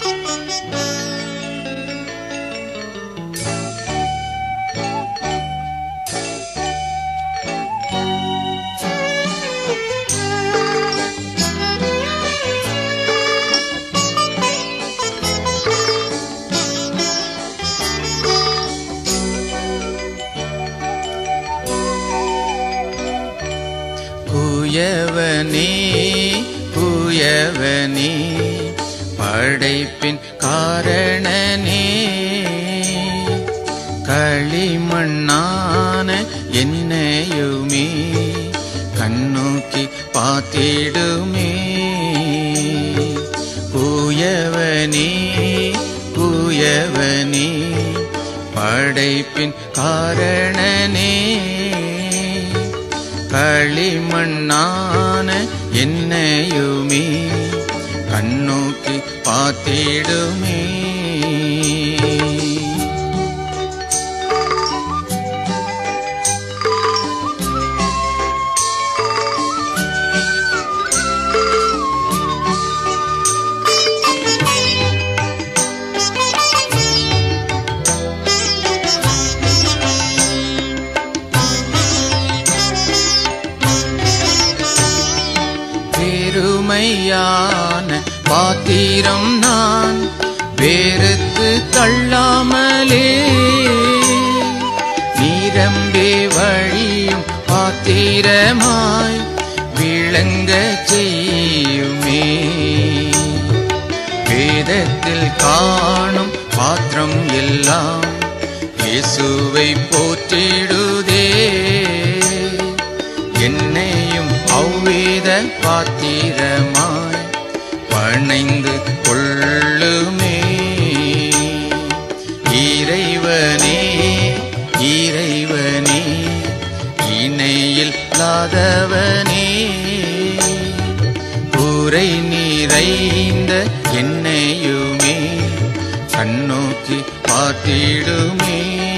குயவனே குயவனே படைப்பின் காரணனே களிமண்ணான என்னையுமே கண்ணோக்கி பார்த்திடுமே குயவனே குயவனே படைப்பின் காரணனே களிமண்ணான என்னையுமே கண்ணோக்கி பார்த்திடுமே பெருமையான பாத்திரம் நான் வேறுத்து தள்ளாமலே நிரம்பி வழியும் பாத்திரமாய் விளங்க செய்யுமே வேதத்தில் காணும் பாத்திரம் எல்லாம் இயேசுவை போற்றிடுதே என்னையும் அவ்வேத பாத்திரமாய் பணைந்து கொள்ளுமே இறைவனே இறைவனே இணையில் இல்லாதவனே குறை நிறைந்த என்னையுமே கண்ணோக்கி பார்த்திடுமே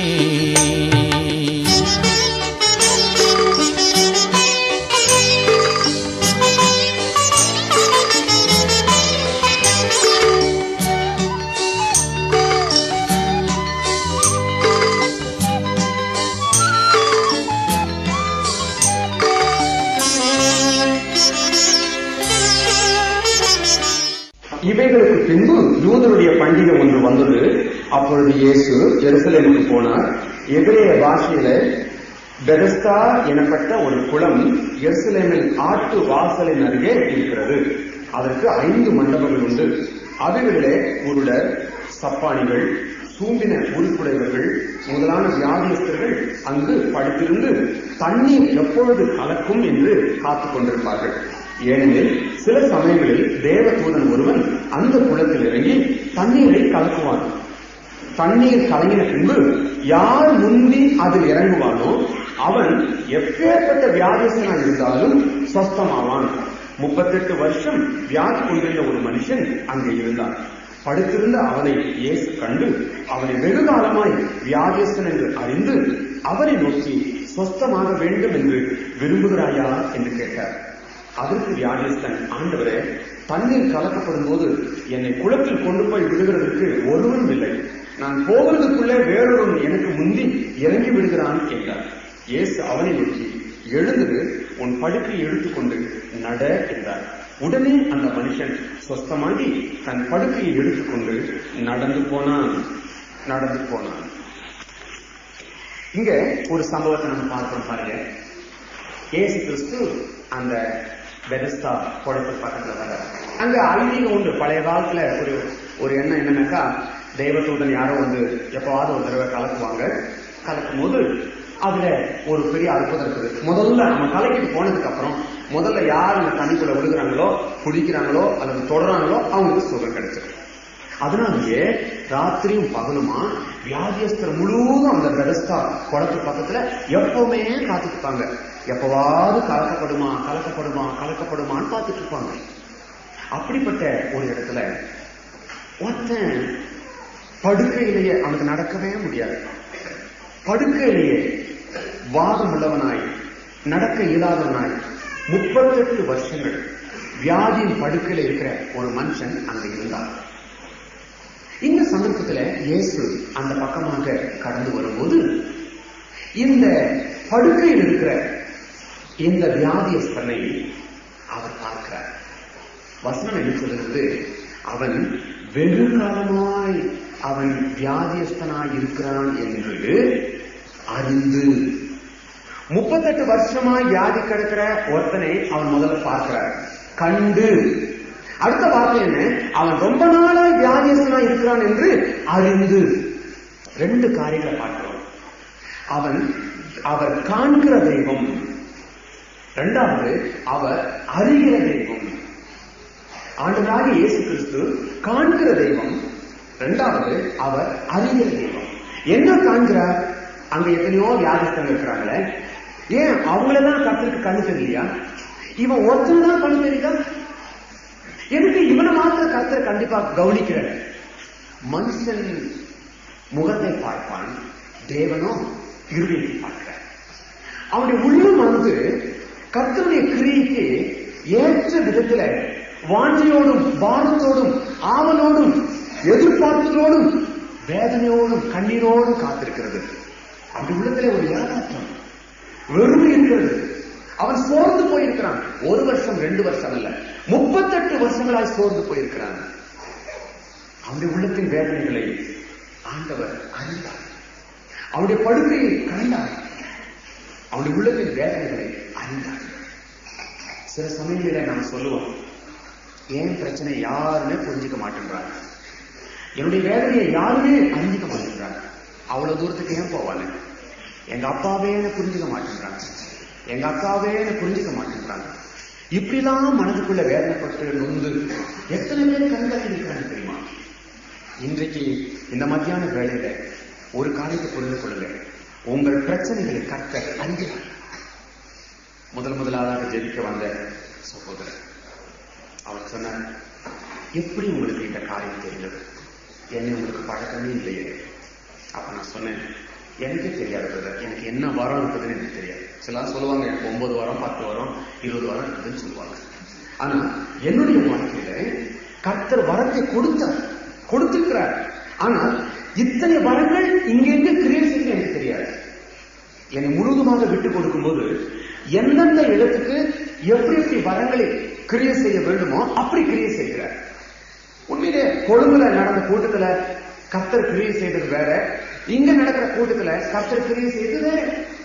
இவைகளுக்கு பின்பு யூதருடைய பண்டிகை ஒன்று வந்தது அப்பொழுது இயேசு எருசலேமுக்கு போனார் எபிரேய பாஷையில பெதஸ்தா எனப்பட்ட ஒரு குளம் எருசலேமில் ஆட்டு வாசலின் அருகே இருக்கிறது அதற்கு ஐந்து மண்டபங்கள் உண்டு அவைகளிலே குருடர் சப்பானிகள் சூம்பின உறுப்புடையவர்கள் முதலான வியாதியஸ்தர்கள் அங்கு படுத்திருந்து தண்ணீர் எப்பொழுது கலக்கும் என்று காத்துக் கொண்டிருப்பார்கள் ஏனெனில் சில சமயங்களில் தேவதூதன் ஒருவன் அந்த குளத்தில் இறங்கி தண்ணீரை கலக்குவான் தண்ணீர் கலங்கின பின்பு யார் முந்தி அதில் இறங்குவானோ அவன் எப்பேற்பட்ட வியாதிசனா இருந்தாலும் சொஸ்தமாவான் முப்பத்தெட்டு வருஷம் வியாதி கொண்டிருந்த ஒரு மனுஷன் அங்கே இருந்தான் படுத்திருந்த அவனை இயேசு கண்டு அவனை வெகு காலமாய் வியாதியஸ்தன் என்று அறிந்து அவனை நோக்கி சொஸ்தமாக வேண்டும் என்று விரும்புகிறாயா என்று கேட்டார் அதற்கு வியாதியஸ்தன் ஆண்டவரே தண்ணீர் கலக்கப்படும் போது என்னை குளத்தில் கொண்டு போய் விடுகிறதுக்கு ஒருவரும் இல்லை நான் போகிறதுக்குள்ளே வேறொருவன் எனக்கு முந்தி இறங்கி விடுகிறான் என்றார் இயேசு அவனை நோக்கி எழுந்து உன் படுக்கையை எடுத்துக்கொண்டு நட என்றார் உடனே அந்த மனுஷன் சொஸ்தமாகி தன் படுக்கையை எடுத்துக்கொண்டு நடந்து போனான் நடந்து போனான் இங்க ஒரு சம்பவத்தை நம்ம பார்க்கிறோம் பாருங்க ஏசு கிறிஸ்து அந்த பெதஸ்தா குளத்து பக்கத்துல வர அங்க ஐதீகம் உண்டு பழைய காலத்துல ஒரு ஒரு எண்ணம் என்னன்னாக்கா தெய்வத்தூதன் யாரோ வந்து எப்பவாவது ஒரு தடவை கலக்குவாங்க கலக்கும் போது அதுல ஒரு பெரிய அற்புதம் இருக்குது முதல்ல நம்ம கலக்கிட்டு போனதுக்கு அப்புறம் முதல்ல யார் அந்த தண்ணிக்குள்ள விழுகிறாங்களோ குடிக்கிறாங்களோ அல்லது தொடறாங்களோ அவங்களுக்கு சுகம் கிடைச்சிடும் அதனாலேயே ராத்திரியும் பகலுமா வியாதியஸ்தர் முழுவதும் அந்த பெதஸ்தா குளத்து பக்கத்துல எப்பவுமே காத்துட்டு இருப்பாங்க எப்பவாவது கலக்கப்படுமா கலக்கப்படுமா கலக்கப்படுமான்னு பார்த்துட்டு இருப்பாங்க அப்படிப்பட்ட ஒரு இடத்துல ஒருத்தன் படுக்கையிலேயே அவனுக்கு நடக்கவே முடியாது படுக்கையிலேயே வாதம் உள்ளவனாய் நடக்க இயலாதவனாய் முப்பத்தெட்டு வருஷங்கள் வியாதியின் படுக்கையில இருக்கிற ஒரு மனுஷன் அங்க இருந்தார் இந்த சந்தர்ப்பத்துல இயேசு அந்த பக்கமாக கடந்து வரும்போது இந்த படுக்கையில் இருக்கிற இந்த வியாதியஸ்தனை அவர் பார்க்கிறார் வசனம் என்ன சொல்லுகிறது அவன் வெகு காலமாய் அவன் வியாதியஸ்தனாய் இருக்கிறான் என்று அறிந்து முப்பத்தெட்டு வருஷமாய் வியாதி கிடக்கிற ஒருத்தனை அவன் முதல்ல பார்க்கிறார் கண்டு அடுத்த வார்த்தை என்ன அவன் ரொம்ப நாளாய் வியாதியஸ்தனா இருக்கிறான் என்று அறிந்து ரெண்டு காரியங்களை பார்க்கிறோம் அவன் அவர் காண்கிற தெய்வம் இரண்டாவது அவர் அறிகிற தெய்வம் ஆண்டவராக இயேசு கிறிஸ்து காண்கிற தெய்வம் இரண்டாவது அவர் அறிகிற தெய்வம் என்ன காண்கிறார் அங்க எத்தனையோ வியாதிஸ்தர்கள் இருக்கிறாங்களே ஏன் அவங்களெல்லாம் கத்திற்கு கண்ணு தெரியலையா இவன் ஒருத்தன் தான் கண்ணு தெரியுதா எனக்கு இவனை மாத்திர கர்த்தர் கண்டிப்பா கவனிக்கிற மனுஷன் முகத்தை பார்ப்பான் தேவனோ இருதயத்தை பார்க்கிறார் அவனுடைய உள்ளம் வந்து கர்த்தருடைய கிரியைக்கு ஏற்ற விதத்துல வாஞ்சியோடும் பாரத்தோடும் ஆவலோடும் எதிர்பார்ப்பதோடும் வேதனையோடும் கண்ணீரோடும் காத்திருக்கிறது அப்படி உள்ளத்துல ஒரு ஏமாற்றம் வெறுமை இருக்கிறது அவன் சோர்ந்து போயிருக்கிறான் ஒரு வருஷம் ரெண்டு வருஷம் அல்ல முப்பத்தெட்டு வருஷங்களாய் சோர்ந்து போயிருக்கிறான் அவனுடைய உள்ளத்தின் வேதனைகளை ஆண்டவர் அறிந்தார் அவனுடைய படுக்கையை கண்டார் அவனுடைய உள்ளத்தின் வேதனைகளை அறிந்தார் சில சமயங்களில நாம் சொல்லுவோம் ஏன் பிரச்சனை யாருமே புரிஞ்சுக்க மாட்டேன்றாங்க என்னுடைய வேதனையை யாருமே அறிஞ்சிக்க மாட்டேங்கிறாங்க அவ்வளவு தூரத்துக்கு ஏன் போவாங்க எங்க அப்பாவே என்ன புரிஞ்சுக்க மாட்டேங்கிறாங்க எங்க அக்காவே என்ன புரிஞ்சுக்க மாட்டேங்கிறாங்க இப்படிலாம் மனதுக்குள்ள வேதனைப்பட்டு நொந்து எத்தனை பேர் கண்கள் இருக்கிறாங்க தெரியுமா இன்றைக்கு இந்த மத்தியான வேலையில ஒரு காரியத்தை புரிந்து கொள்ளுங்க உங்கள் பிரச்சனைகளை கற்க அறிகிறார் முதல் முதலாக ஜெபிக்க வந்த சகோதரர் அவர் சொன்னார் எப்படி உங்களுக்கு இந்த காரியம் தெரிந்தது என்னை உங்களுக்கு பழக்கமே இல்லையே அப்ப நான் சொன்னேன் எனக்கே தெரியாது பிரதர் எனக்கு என்ன வரம் இருக்குதுன்னு எனக்கு தெரியாது சிலர் சொல்லுவாங்க எனக்கு ஒன்பது வாரம் பத்து வாரம் இருபது வாரம் இருக்குதுன்னு சொல்லுவாங்க ஆனா என்னுடைய வாழ்க்கையில கர்த்தர் வரத்தை கொடுத்தார் கொடுத்திருக்கிறார் ஆனால் இத்தனை வரங்கள் இங்கெங்க கிரியேட் செய்ய எனக்கு தெரியாது என்னை முழுவதுமாக விட்டு கொடுக்கும்போது எந்தெந்த இடத்துக்கு எப்படி எப்படி வரங்களை கிரியேட் செய்ய வேண்டுமோ அப்படி கிரியேட் செய்கிறார் உண்மையிலே கொழும்புல நடந்த கூட்டத்துல கர்த்தர் கிரியை செய்தது வேற இங்க நடக்கிற கூட்டத்துல கர்த்தர் கிரியை செய்தது வேற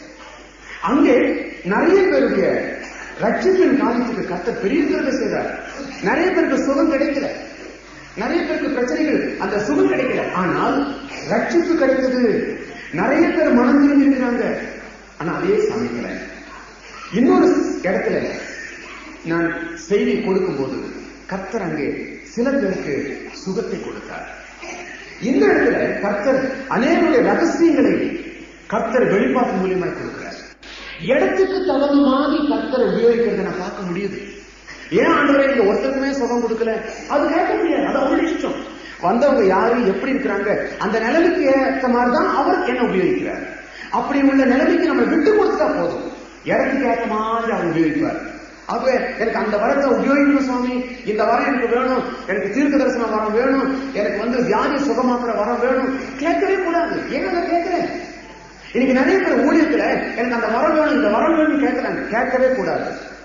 அங்கே நிறைய பேருடைய ரட்சிப்பின் காரியத்துக்கு கர்த்தர் பெரிய கிருபை செய்தார் நிறைய பேருக்கு சுகம் கிடைக்கல நிறைய பேருக்கு பிரச்சனைகள் அந்த சுகம் கிடைக்கல ஆனால் ரட்சிப்பு கிடைத்தது நிறைய பேர் மனம் திரும்பி இருக்கிறாங்க ஆனா அதே சமயத்துல இன்னொரு இடத்துல நான் செய்தி கொடுக்கும்போது கர்த்தர் அங்கே சில பேருக்கு சுகத்தை கொடுத்தார் இந்த இடத்துல கர்த்தர் அநேகருடைய ரகசியங்களை கர்த்தர் வெளிப்பாட்டு மூலியமாய் கொடுக்கிறார் இடத்துக்கு தகுந்த மாதிரி கர்த்தரை உபயோகிக்கிறத நான் பார்க்க முடியுது ஏன் ஆண்டவரே நீங்க ஒருத்தருக்குமே சுகம் கொடுக்கல அது கேட்க முடியாது அது அவருடைய இஷ்டம் வந்தவங்க யாரு எப்படி இருக்கிறாங்க அந்த நிலைமைக்கு ஏற்ற மாதிரி தான் அவர் என்ன உபயோகிக்கிறார் அப்படி உள்ள நிலைமைக்கு நம்ம விட்டு கொடுத்தா போதும் இடத்துக்கு ஏற்ற மாதிரி அவர் உபயோகிப்பார் ஆகவே எனக்கு அந்த வரத்தை உபயோகிக்கணும் சுவாமி இந்த வரம் எனக்கு வேணும் எனக்கு தீர்க்க தரிசன வரம் வேணும் எனக்கு வந்து வியாதி சுகமாக்குற வரம் வேணும் கேட்கவே கூடாது ஏன் அதை கேட்கிறேன் இன்னைக்கு நிறைய பேர் ஊழியத்துல எனக்கு அந்த வரம் வேணும் இந்த வரம் வேணும் கேட்கிறாங்க கேட்கவே கூடாது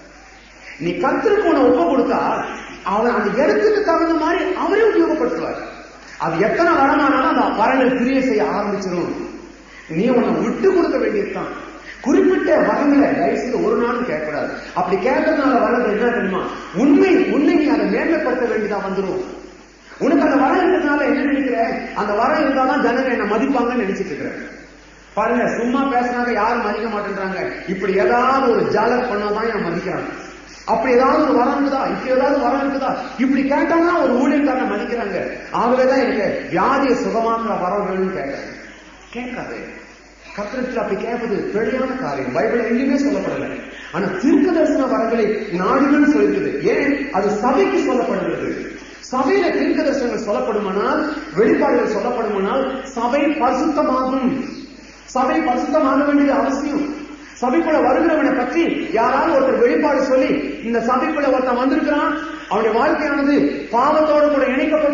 நீ கத்திற்கு உன ஒப்ப கொடுத்தா அவர் அந்த இடத்துக்கு தகுந்த மாதிரி அவரே உபயோகப்படுத்துவார் அது எத்தனை வரமானாலும் அந்த வரங்கள் கிரியை செய்ய ஆரம்பிச்சிடும் நீ உன்னை விட்டு கொடுக்க வேண்டியதுதான் குறிப்பிட்ட வரங்களை தயவுசெய்து ஒரு நாளும் கேட்கக்கூடாது அப்படி கேட்கறதுனால வரது என்ன தெரியுமா உண்மை உன்னை நீ அதை மேன்மைப்படுத்த வேண்டியதா வந்துடும் உனக்கு அந்த வரம் இருக்கிறதுனால என்ன நினைக்கிற அந்த வரம் இருந்தாதான் ஜனங்க என்ன மதிப்பாங்கன்னு நினைச்சிட்டு இருக்கிற பாருங்க சும்மா பேசினாங்க யாரும் மதிக்க மாட்டேன்றாங்க இப்படி ஏதாவது ஒரு ஜாலர் பண்ணாதான் என் மதிக்கிறாங்க அப்படி ஏதாவது ஒரு வரம் இருக்குதா இப்படி ஏதாவது வரம் இருக்குதா இப்படி கேட்டானா ஒரு ஊழியக்காரனை மதிக்கிறாங்க ஆகவேதான் எனக்கு வியாதியை சுகமாக்குற வரம் வேணும்னு கேட்கறேன் கேட்காது கத்திரத்தில் அப்படி கேட்பது பிழையான காரியம் பைபிள் எங்கேயுமே சொல்லப்படலை ஆனா தீர்க்க தரிசன வரங்களை நாடுகள் சொல்கிறது ஏன் அது சபைக்கு சொல்லப்படுகிறது சபையில தீர்க்க தரிசனங்கள் சொல்லப்படுமானால் வெளிப்பாடுகள் சொல்லப்படுமானால் சபை பரிசுத்தமாகும் சபை பரிசுத்தமாக வேண்டியது அவசியம் சபைக்குள்ள வருகிறவனை பற்றி யாராவது ஒருத்தர் வெளிப்பாடு சொல்லி இந்த சபைக்குள்ள ஒருத்தன் வந்திருக்கிறான் அவனுடைய வாழ்க்கையானது பாவத்தோடு கூட இணைக்கப்பட்டிருக்கிறான்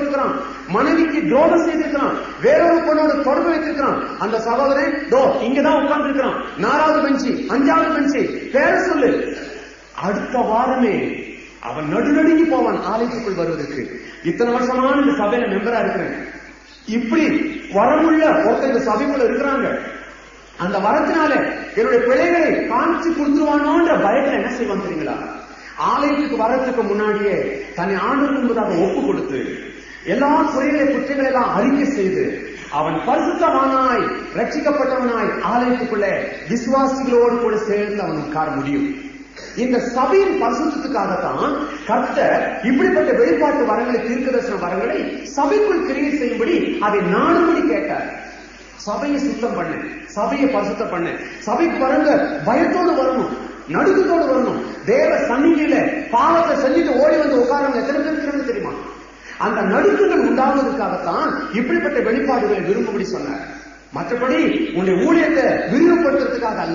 மனைவிக்கு துரோகம் செய்திருக்கிறான் வேறொரு பொண்ணோட தொடர்பு வைத்திருக்கிறான் அந்த சகோதரன் தோ இங்கதான் உட்கார்ந்து இருக்கிறான் நாலாவது பெஞ்சு அஞ்சாவது பெஞ்சு பேர சொல்லு அடுத்த வாரமே அவன் நடுநடுங்கி போவான் ஆலயத்துக்குள் வருவதற்கு இத்தனை வருஷமான இந்த சபையில மெம்பரா இருக்கிறேன் இப்படி வரமுள்ள ஒருத்தர் இந்த சபைக்குள்ள இருக்கிறாங்க அந்த வரத்தினால என்னுடைய பிள்ளைகளை காமிச்சு கொடுத்துருவானோன்ற பயத்துல என்ன செய்வான் தெரியுங்களா ஆலயத்துக்கு வர்றதுக்கு முன்னாடியே தன்னை ஆண்டு முன்பதாக ஒப்பு கொடுத்து எல்லா குறைகளை குற்றங்களை எல்லாம் அறிக்கை செய்து அவன் பரிசுத்தமானாய் ரட்சிக்கப்பட்டவனாய் ஆலயத்துக்குள்ள விசுவாசிகளோடு கூட சேர்ந்து அவன் உட்கார முடியும் இந்த சபையின் பரிசுத்தத்துக்காகத்தான் கர்த்தர் இப்படிப்பட்ட வெளிப்பாட்டு வரங்களை தீர்க்கதர்சன வரங்களை சபைக்குள் கிரியை செய்யும்படி அதை நாடும்படி கேட்டார் சபையை சுத்தம் பண்ணு சபையை பரிசுத்தம் பண்ணு சபைக்கு வரங்க பயத்தோடு வரணும் நடுக்கத்தோடு வரணும் தேவ சந்நிதியில பாவத்தை செஞ்சுட்டு ஓடி வந்து உட்காரங்க எத்தனை பேர் இருக்கிறாங்க தெரியுமா அந்த நடுக்கங்கள் உண்டாவதற்காகத்தான் இப்படிப்பட்ட வெளிப்பாடுகளை விரும்பும்படி சொன்னார் மற்றபடி உன்னுடைய ஊழியத்தை விரிவுபடுத்துறதுக்காக அல்ல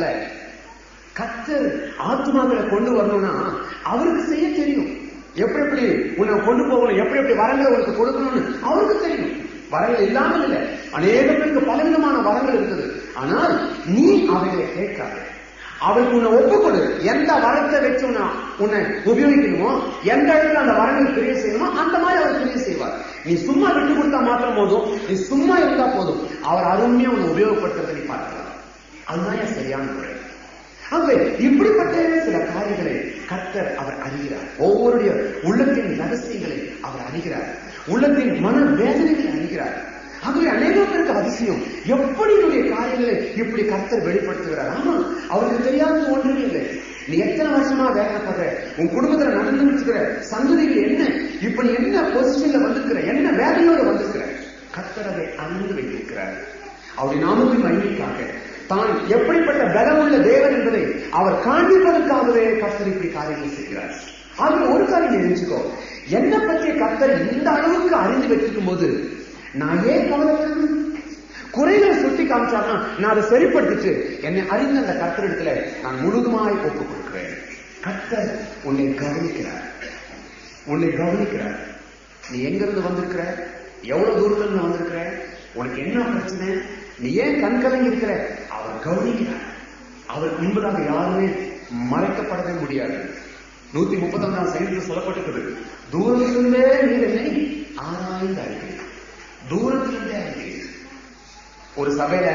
கத்தர் ஆத்மாக்களை கொண்டு வரணும்னா அவருக்கு செய்ய தெரியும் எப்படி எப்படி உன்னை கொண்டு போகணும் எப்படி எப்படி வரங்களை உனக்கு கொடுக்கணும்னு அவருக்கு தெரியும் வரங்கள் இல்லாமல் இல்லை அநேக பேருக்கு பலவிதமான வரங்கள் இருக்குது ஆனால் நீ அவைகளை கேட்காத அவருக்கு உன்னை ஒப்புக்கொடு எந்த வரத்தை வச்சு உன்னை உன்னை உபயோகிக்கணுமோ எந்த இடத்துல அந்த வரங்கள் கிரியை செய்யணுமோ அந்த மாதிரி அவர் கிரியை செய்வார் நீ சும்மா விட்டு கொடுத்தா மாத்திரம் போதும் நீ சும்மா இருந்தா போதும் அவர் அருமையா உன்னை உபயோகப்படுத்துறதை நீ பார்க்கலாம் அதுதான் என் சரியான முறை ஆகவே இப்படிப்பட்ட சில காரியங்களை கர்த்தர் அவர் அறிகிறார் ஒவ்வொருடைய உள்ளத்தின் ரகசியங்களை அவர் அறிகிறார் உள்ளத்தின் மன வேதனைகளை அறிகிறார் ஆகவே அநேக பேருக்கு அதிசயம் எப்படி என்னுடைய காரியங்களை இப்படி கர்த்தர் வெளிப்படுத்துகிறார் ஆமா அவருக்கு தெரியாதது ஒன்றுமே இல்லை நீ எத்தனை வருஷமா வேதனைப்படுற உன் குடும்பத்துல நடந்து இருக்கிற சந்ததிகள் என்ன இப்ப நீ என்ன பொசிஷன்ல வந்திருக்கிற என்ன வேலையோட வந்திருக்கிற கர்த்தர் அதை அறிந்து வைத்திருக்கிறார் அவருடைய நாமத்தின் மகிமைக்காக தான் எப்படிப்பட்ட பலமுள்ள தேவன் என்பதை அவர் காண்பிப்பதற்காகவே கர்த்தர் இப்படி காரியங்கள் செய்கிறார் ஆகவே ஒரு காரியம் தெரிஞ்சுக்கோ என்னை பற்றிய கர்த்தர் இந்த அளவுக்கு அறிந்து வைத்திருக்கும் போது நான் ஏன் கவலைப்படணும் குறைகளை சுட்டி காமிச்சார்னா நான் அதை சரிப்படுத்திட்டு என்னை அறிந்த அந்த கர்த்தரிடத்துல நான் முழுதுமாய் ஒப்புக் கொடுக்கிறேன் கர்த்தர் உன்னை கவனிக்கிறார் உன்னை கவனிக்கிறார் நீ எங்கிருந்து வந்திருக்கிற எவ்வளவு தூரத்துல இருந்து வந்திருக்கிற உனக்கு என்ன பிரச்சனை நீ ஏன் கண் கலங்கி இருக்கிற அவர் கவனிக்கிறார் அவர் முன்பதாக யாருமே மறைக்கப்படவே முடியாது நூத்தி முப்பத்தொன்னாம் சைடில் சொல்லப்பட்டிருக்குது தூரத்திலிருந்தே நீர் என்னை ஆராய்ந்து அறிகிறீர் தூரத்திலிருந்தே அறிகிறீர் ஒரு சபையில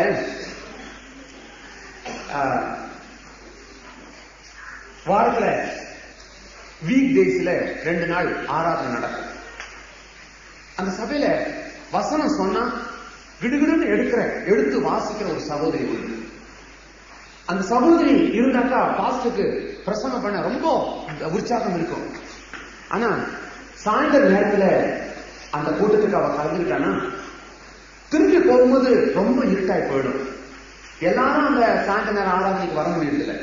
ஆஹ், வாரத்துல வீக் டேஸ்ல ரெண்டு நாள் ஆராதனை நடக்கும் அந்த சபையில வசனம் சொன்னா கிடுகிடுன்னு எடுக்கிற எடுத்து வாசிக்கிற ஒரு சகோதரி உண்டு அந்த சகோதரி இருந்தாக்கா பாஸ்டுக்கு பிரசங்கம் பண்ண ரொம்ப உற்சாகம் இருக்கும் ஆனா சாயந்தர நேரத்துல அந்த கூட்டத்துக்கு அவ கலந்துக்கிட்டானா திரும்பி போகும்போது ரொம்ப இருட்டாய் போயிடும் எல்லாரும் அந்த சாயந்தர நேரம் ஆராதனைக்கு வர முடியறதில்ல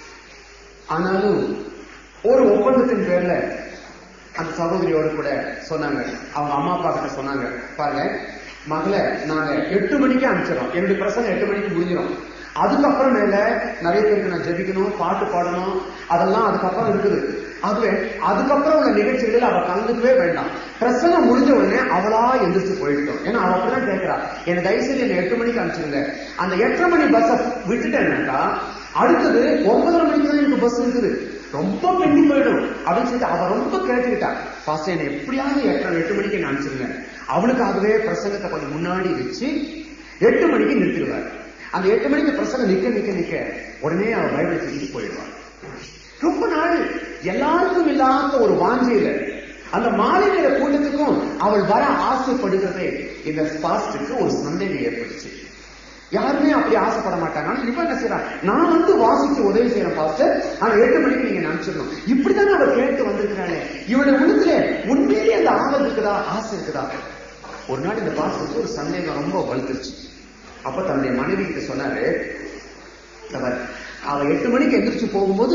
ஆனாலும் ஒரு ஒப்பந்தத்தின் பேர்ல அந்த சகோதரியோட கூட சொன்னாங்க அவங்க அம்மா அப்பா கிட்ட சொன்னாங்க பாருங்க மகளை நாங்க எட்டு மணிக்கு அனுப்பிச்சிடறோம் என்னுடைய பிரசங்கம் எட்டு மணிக்கு முடிஞ்சிடும் அதுக்கப்புறம் மேல நிறைய பேருக்கு நான் ஜெபிக்கணும் பாட்டு பாடணும் அதெல்லாம் அதுக்கப்புறம் இருக்குது அதுவே அதுக்கப்புறம் உள்ள நிகழ்ச்சிகளில் அவ கலந்துக்கவே வேண்டாம் பிரசங்கம் முடிஞ்ச உடனே அவளா எந்திரிச்சு போயிட்டோம் ஏன்னா அவ அப்படிதான் கேட்கிறா என்ன தயவு செய்து என்ன எட்டு மணிக்கு அனுப்பிச்சிருங்க அந்த எட்டரை மணி பஸ்ஸை விட்டுட்டேன்னாக்கா அடுத்தது ஒன்பதரை மணிக்கு தான் எனக்கு பஸ் இருக்குது ரொம்ப பெண்ணி போயிடும் அப்படின்னு சொல்லிட்டு அவ ரொம்ப கேட்டுக்கிட்டா பாஸ்டர் என்ன எப்படியாவது எட்டரை எட்டு மணிக்கு என்ன அனுப்பிச்சிருங்க அவளுக்காகவே பிரசங்கத்தை கொஞ்சம் முன்னாடி வச்சு எட்டு மணிக்கு நிறுத்திடுவார் அந்த எட்டு மணிக்கு பிரசங்கம் நிக்க நிக்க நிக்க உடனே அவ பைபிள் தூக்கிட்டு போயிடுவாள் ரொம்ப நாள் எல்லாருக்கும் இல்லாத ஒரு வாஞ்சையில அந்த மாலை நேர கூட்டத்துக்கும் அவள் வர ஆசைப்படுகிறதே இந்த பாஸ்டுக்கு ஒரு சந்தேகம் ஏற்பட்டுச்சு யாருமே அப்படி ஆசைப்பட மாட்டாங்க ஆனா இவன் என்ன செய்யறான் நான் வந்து வாசிச்சு உதவி செய்யறேன் பாஸ்டர் ஆனா எட்டு மணிக்கு நீங்க நினைச்சிடணும் இப்படித்தானே அவ கேட்டு வந்திருக்கிறாளே இவளுடைய உள்ளத்துல உண்மையிலேயே அந்த ஆவல் இருக்குதா ஆசை இருக்குதா ஒரு நாள் இந்த பாஸ்டருக்கு ஒரு சந்தேகம் ரொம்ப வலுத்துருச்சு அப்ப தன்னுடைய மனைவி கிட்ட சொன்னாரு அவர் அவ எட்டு மணிக்கு எந்திரிச்சு போகும்போது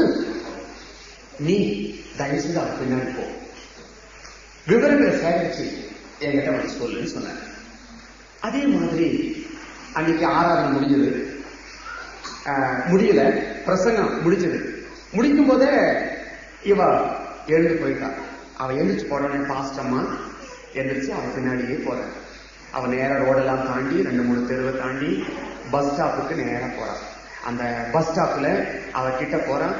நீ தயவு செய்து அவ பின்னாடி போ விவரங்களை சேகரிச்சு என்கிட்ட வந்து சொல்லுன்னு சொன்னார் அதே மாதிரி அன்னைக்கு ஆராதனை முடிஞ்சது ஆஹ், முடியல பிரசங்கம் முடிஞ்சது முடிக்கும் போதே இவ எழுந்து போயிட்டா அவ எழுந்துச்சு போடனே பாஸ்ட் அம்மா எந்திரிச்சு அவன் பின்னாடியே போறான் அவன் நேரா ரோடெல்லாம் தாண்டி ரெண்டு மூணு தெருவை தாண்டி பஸ் ஸ்டாப்புக்கு நேரா போறான் அந்த பஸ் ஸ்டாப்ல அவ கிட்ட போறான்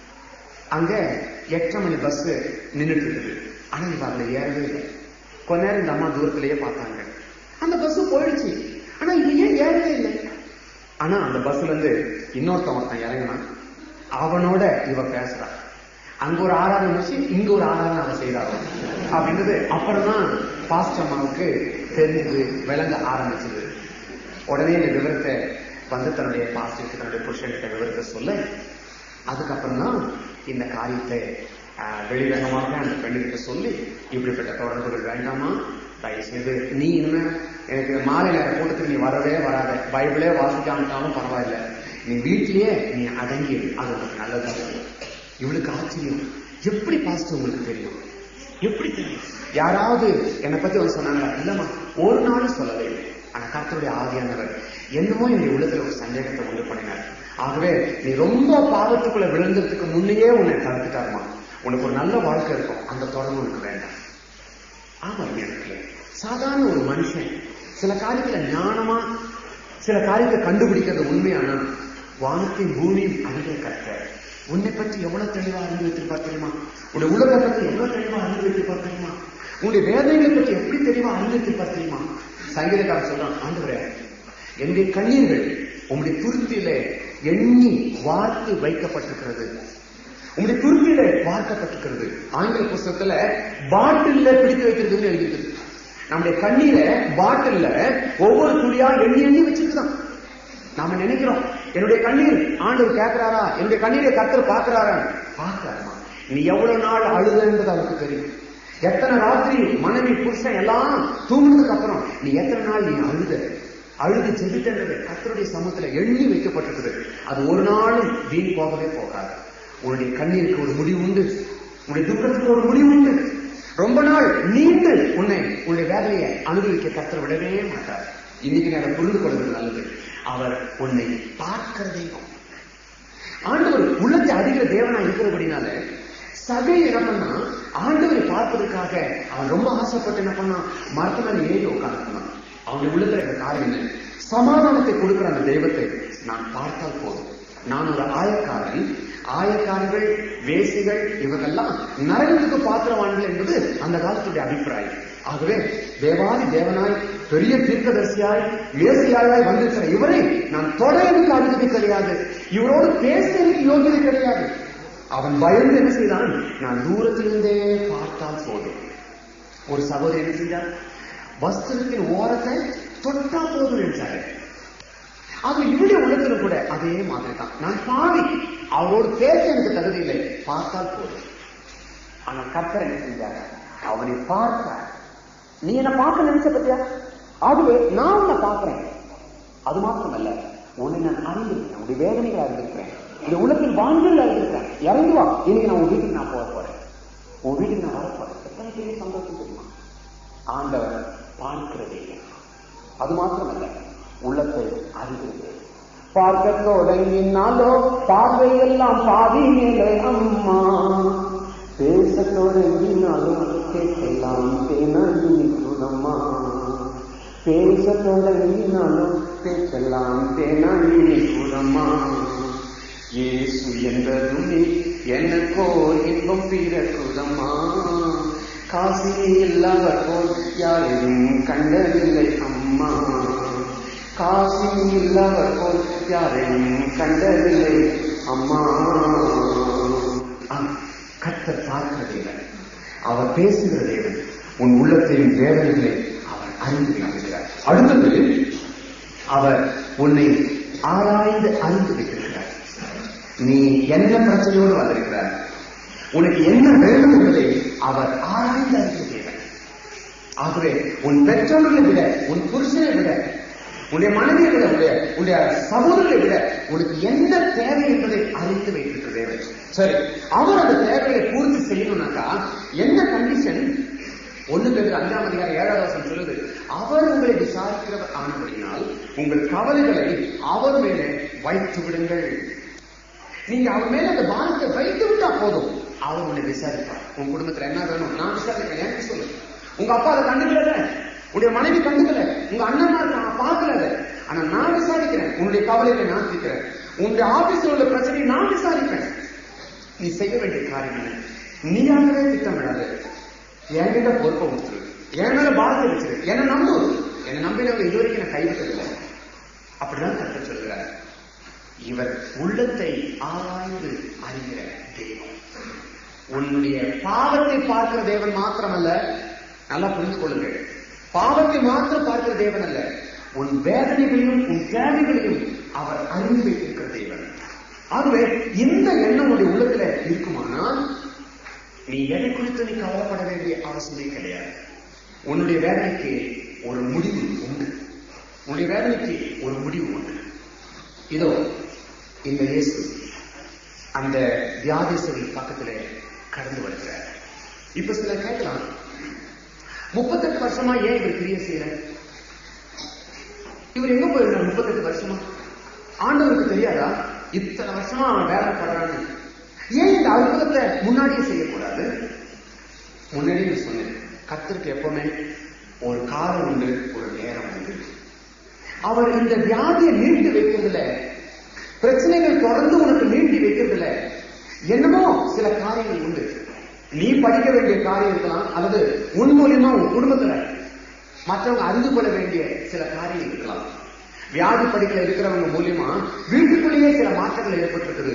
அங்க எட்டரை மணி பஸ் நின்னுட்டு இருக்குது ஆனா இவ அதுல ஏறவே இல்லை கொஞ்ச நேரம் இந்த அம்மா தூரத்திலேயே பார்த்தாங்க அந்த பஸ் போயிடுச்சு ஆனா இது ஏன் ஏறவே இல்லை ஆனா அந்த பஸ்ல இருந்து இன்னொருத்தன் ஒருத்தன் இறங்கினான் அவனோட இவ பேசுறா அங்க ஒரு ஆராதனை வச்சு இங்க ஒரு ஆராதனை அவன் செய்யறாங்க அப்படின்றது அப்புறம் தான் பாஸ்ட் அம்மாவுக்கு தெரிஞ்சது விளங்க ஆரம்பிச்சது உடனே இந்த விவரத்தை வந்து தன்னுடைய பாஸ்டருக்கு தன்னுடைய புருஷன்கிட்ட விவரத்தை சொல்ல அதுக்கப்புறம் தான் இந்த காரியத்தை ஆஹ், வெளிரங்கமாக அந்த பெண்ணுகிட்ட சொல்லி இப்படிப்பட்ட தொடர்புகள் வேண்டாமா தயவு செய்து நீ இனிமே எனக்கு மாலை நேர கூட்டத்துக்கு நீ வரவே வராத பைபிளே வாசிக்காமட்டாலும் பரவாயில்ல நீ வீட்டிலேயே நீ அடங்கி இரு. அது உனக்கு நல்லதா இருக்கும் இவளுக்கு ஆச்சரியம் எப்படி பாஸ்டர் உங்களுக்கு தெரியும் எப்படி தெரியும் யாராவது என்னை பத்தி வந்து சொன்னாங்களா இல்லம்மா ஒரு நாளும் சொல்லவே இல்லை ஆனா கர்த்தருடைய ஆவியானவர் என்னமோ என்னுடைய உள்ளத்துல ஒரு சந்தேகத்தை உண்டு பண்ணினார் ஆகவே நீ ரொம்ப பாவத்துக்குள்ள விழுந்ததுக்கு முன்னையே உன்னை தடுத்துட்டாருமா உனக்கு ஒரு நல்ல வாழ்க்கை இருக்கும் அந்த தொடர்பு உனக்கு வேண்டாம் ஆமா எனக்கு சாதாரண ஒரு மனுஷன் சில காரியத்துல ஞானமா சில காரியத்தை கண்டுபிடிக்கிறது உண்மையானா வானத்தையும் பூமியும் அறிகிற கர்த்தர் உன்னை பற்றி எவ்வளவு தெளிவா அறிந்து வைத்திருப்பார் தெரியுமா உன்னுடைய உலகத்தை பற்றி எவ்வளவு தெளிவா அறிந்து வைத்திருப்பார் தெரியுமா உன்னுடைய வேதனைகளை பற்றி எப்படி தெளிவா அறிந்து வைத்திருப்பார் தெரியுமா சங்கீதக்காரன் சொல்றான் ஆண்டவரே என்னுடைய கண்ணீர்கள் உங்களுடைய துருத்தியிலே எண்ணி வார்த்து வைக்கப்பட்டிருக்கிறது உங்களுடைய துருத்தியில வார்க்கப்பட்டிருக்கிறது ஆங்கில புஸ்தகத்துல பாட்டில்ல பிடித்து வைக்கிறதுன்னு எழுதிருக்கு நம்முடைய கண்ணீரை பாட்டில்ல ஒவ்வொரு துளியா எண்ணி எண்ணி வச்சிருக்குதான் நாம நினைக்கிறோம் என்னுடைய கண்ணீர் ஆண்டவர் கேட்கிறாரா என்னுடைய கண்ணீரை கத்தர் பாக்குறாரா பாக்குறாருமா நீ எவ்வளவு நாள் அழுதுன்றது அவருக்கு தெரியும் எத்தனை ராத்திரி மனைவி புருஷன் எல்லாம் தூங்குனதுக்கு அப்புறம் நீ எத்தனை நாள் நீ அழுத அழுது ஜெபித்தன்றது கத்தருடைய சமூகத்துல எண்ணி வைக்கப்பட்டிருக்குது அது ஒரு நாளும் வீண் போகவே போகாது உன்னுடைய கண்ணீருக்கு ஒரு முடிவு உண்டு உன்னுடைய துக்கத்துக்கு ஒரு முடிவு உண்டு ரொம்ப நாள் நீண்டு உன்னை உன்னுடைய வேதனையை அனுபவிக்க கத்தர் விடவே மாட்டார் இன்னைக்கு நான் புரிந்து கொள்வது நல்லது அவர் உன்னை பார்க்கிறதே ஆண்டவர் உள்ளத்தை அறிகிற தேவனா இருக்கிறபடினால சகை என்ன பண்ணா ஆண்டவரை பார்ப்பதற்காக அவன் ரொம்ப ஆசைப்பட்டு என்ன பண்ணான் மரத்து மேல ஏறி உட்கார்ந்துருந்தான் அவனுடைய உள்ளத்துல இருக்கிற காரியம் என்ன சமாதானத்தை கொடுக்கிற அந்த தெய்வத்தை நான் பார்த்தால் போதும் நான் ஒரு ஆயக்காரன் ஆயக்காரர்கள் வேசிகள் இவங்கெல்லாம் நரகத்துக்கு பாத்திரவான்கள் என்பது அந்த காலத்துடைய அபிப்பிராயம் ஆகவே தேவாதி தேவனாய் பெரிய தீர்க்கதரிசியாய் மேசியாய் வந்திருக்கிற இவரை நான் தொட எனக்கு அனுமதி கிடையாது இவரோடு பேச எனக்கு யோகியதை கிடையாது அவன் பயந்து என்ன செய்தான் நான் தூரத்திலிருந்தே பார்த்தால் போதும் ஒரு சகோதரி என்ன செஞ்சார் வஸ்திரத்தின் ஓரத்தை தொட்டா போதும் நினைச்சாரு அது இவருடைய உள்ளத்துல கூட அதே மாதிரி தான் நான் பாவி அவரோடு பேச எனக்கு தகுதி இல்லை பார்த்தால் போதும் ஆனா கர்த்தர் என்ன செஞ்சார் அவனை பார்த்தார் நீ என்ன பார்க்க நினைச்ச பத்தியா ஆகவே நான் உன்னை பார்க்கிறேன் அது மாத்திரமல்ல உன்னை நான் அறிந்திருக்கிறேன் உன்னுடைய வேதனைகளை அறிந்திருக்கிறேன் இந்த உலகத்தில் வாழ்வில் அறிந்திருக்கிறேன் இறங்கி வா இன்னைக்கு நான் உன் வீட்டுக்கு நான் போக போறேன் உன் வீட்டுக்கு நான் வர போறேன் எத்தனை பெரிய சந்தோஷம் தெரியுமா ஆண்டவர் பார்க்கிறதே அது மாத்திரமல்ல உள்ளத்தை அறிகிறது பார்க்க தொடங்கினாலோ பார்வையெல்லாம் பாதி மேலே அம்மா பேச தொடங்கினாலும் கேட்கலாம் தேனாயினிக்குதம்மா பேச தொடங்கினாலும் பேசலாம் தேனாயினிக்குதம்மா இயேசு என்றதுமே எனக்கோ இன்பம் பிறக்குதம்மா காசி இல்லாவர் போல் யாரையும் கண்டதில்லை அம்மா காசி இல்லாவர் போல் யாரையும் கண்டதில்லை அம்மா கத்தர் பார்க்கிறதில்லை அவர் பேசுகிற தேவன் உன் உள்ளத்தையும் வேதனைகளை அவர் அறிந்து வைத்திருக்கிறார் அடுத்தது அவர் உன்னை ஆராய்ந்து அறிந்து வைத்திருக்கிறார் நீ என்ன பிரச்சனையோடு வந்திருக்கிறார் உனக்கு என்ன வேண்டும் என்பதை அவர் ஆராய்ந்து அறிந்த தேவன் ஆகவே உன் பெற்றோர்களை விட உன் புருஷனை விட உன்னுடைய மனைவியை விட உடைய உடைய சகோதரரை விட உனக்கு என்ன தேவை என்பதை அறிந்து வைத்திருக்கிற தேவன் சரி அவர் அந்த தேவையை பூர்த்தி செய்யணும்னாக்கா என்ன கண்டிஷன் ஒண்ணு பேர் அஞ்சாம் அதிகாரம் ஏழாவது வருஷம் சொல்லுது அவர் உங்களை விசாரிக்கிறவர் ஆனபடினால் உங்கள் கவலைகளை அவர் மேலே வைத்து விடுங்கள் நீங்க அவர் மேல அந்த பாரத்தை வைத்து விட்டா போதும் அவர் உன்னை விசாரிப்பார் உன் குடும்பத்துல என்ன வேணும் நான் விசாரிக்கிறேன் எனக்கு சொல்லு உங்க அப்பா அதை கண்டுக்கல உன்னுடைய மனைவி கண்டுக்கல உங்க அண்ணன் நான் பார்க்கல அதை ஆனா நான் விசாரிக்கிறேன் உன்னுடைய கவலைகளை நான் தீர்க்கிறேன் உன்னுடைய ஆபீஸ்ல உள்ள பிரச்சனையை நான் விசாரிப்பேன் நீ செய்ய வேண்டிய காரியம் என்ன நீயாகவே திட்டமிடாத என்கிட்ட பொறுப்பை கொடுத்துரு என் மேல பாரத்தை வச்சிரு என்ன நம்பு என்னை நம்பினவங்க இதுவரைக்கும் நான் கைவிட்டதில்லை அப்படிதான் கற்று சொல்கிறார் இவர் உள்ளத்தை ஆராய்ந்து அறிகிற தெய்வம் உன்னுடைய பாவத்தை பார்க்கிற தேவன் மாத்திரமல்ல நல்லா புரிந்து கொள்ளுங்கள் பாவத்தை மாத்திரம் பார்க்கிற தேவன் அல்ல உன் வேதனைகளையும் உன் தேவைகளையும் அவர் அறிந்து வைத்திருக்கிற தேவன் ஆகவே இந்த எண்ணம் உன்னுடைய உள்ளத்துல இருக்குமானால் நீ எதை குறித்து நீ கவலைப்பட வேண்டிய அவசியமே கிடையாது உன்னுடைய வேதனைக்கு ஒரு முடிவு உண்டு உன்னுடைய வேதனைக்கு ஒரு முடிவு உண்டு இதோ இந்த இயேசு அந்த வியாதேசர்கள் பக்கத்துல கடந்து வருகிறார் இப்ப சில கேட்கலாம் முப்பத்தெட்டு வருஷமா ஏன் இவர் கிரியை செய்யற இவர் எங்க போயிருந்தார் முப்பத்தெட்டு வருஷமா ஆண்டவருக்கு தெரியாதா இத்தனை வருஷமா அவன் வேலை படுறான்னு ஏன் இந்த அற்புதத்தை முன்னாடியே செய்யக்கூடாது முன்னாடியே சொன்னேன் கத்திற்கு எப்பவுமே ஒரு காலம் உண்டு ஒரு நேரம் உண்டு அவர் இந்த வியாதியை நீண்டு வைக்கிறதுல பிரச்சனைகள் தொடர்ந்து உனக்கு நீண்டி வைக்கிறதுல என்னமோ சில காரியங்கள் உண்டு நீ படிக்க வேண்டிய காரியம் இருக்கலாம் அல்லது உன் மூலியமா உன் குடும்பத்துல மற்றவங்க அறிந்து கொள்ள வேண்டிய சில காரியங்கள் இருக்கலாம் வியாதி படிக்கல இருக்கிறவங்க மூலியமா வீட்டுக்குள்ளேயே சில மாற்றங்கள் ஏற்பட்டிருக்குது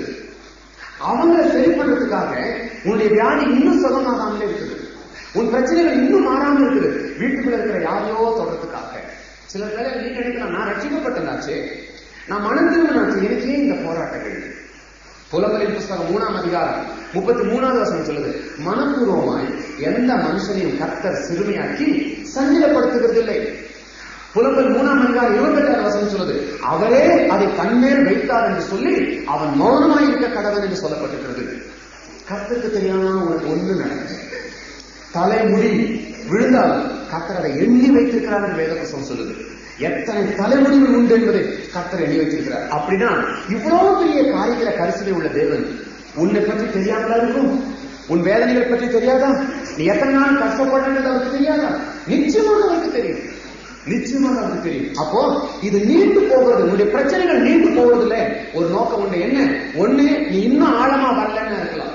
அவங்கள சரி பண்றதுக்காக உன்னுடைய வியாதி இன்னும் சுகமாகாமலே இருக்குது உன் பிரச்சனைகள் இன்னும் மாறாம இருக்குது வீட்டுக்குள்ள இருக்கிற யாரையோ தொடர்றதுக்காக சில பேரை நீ நினைக்கலாம் நான் ரட்சிக்கப்பட்டனாச்சு நான் மனம் திரும்பினாச்சு எனக்கே இந்த போராட்டங்கள் புலம்பலின் புஸ்தகம் மூணாம் அதிகாரம் முப்பத்தி மூணாவது வசனம் சொல்லுது மனப்பூர்வமாய் எந்த மனுஷனையும் கர்த்தர் சிறுமையாக்கி சஞ்சலப்படுத்துகிறது இல்லை புலம்பல் மூணாம் அதிகாரம் இருபத்தெட்டாவது வசனம் சொல்லுது அவரே அதை கண்மேல் வைத்தார் என்று சொல்லி அவன் மௌனமாய் இருக்க கடவுள் என்று சொல்லப்பட்டிருக்கிறது கர்த்தருக்கு தெரியாம உனக்கு ஒண்ணு நடக்குது தலைமுடி விழுந்தாலும் கர்த்தர் அதை எண்ணி வைத்திருக்கிறார் என்று வேதபுஸ்தகம் சொல்லுது எத்தனை தலைமுடிகள் உண்டு என்பதை கர்த்தர் எண்ணி வைத்திருக்கிறார் அப்படின்னா இவ்வளவு பெரிய காரியங்களை கரிசனை உள்ள தேவன் உன்னை பற்றி தெரியாமலா இருக்கும் உன் வேதனைகளை பற்றி தெரியாதா நீ எத்தனை நாள் கஷ்டப்படுறது அவருக்கு தெரியாதா நிச்சயமாக அவருக்கு தெரியும் நிச்சயமாக அவருக்கு தெரியும் அப்போ இது நீண்டு போகிறது உன்னுடைய பிரச்சனைகள் நீண்டு போவதில்ல ஒரு நோக்கம் உண்டு என்ன ஒண்ணு நீ இன்னும் ஆழமா வரலன்னு இருக்கலாம்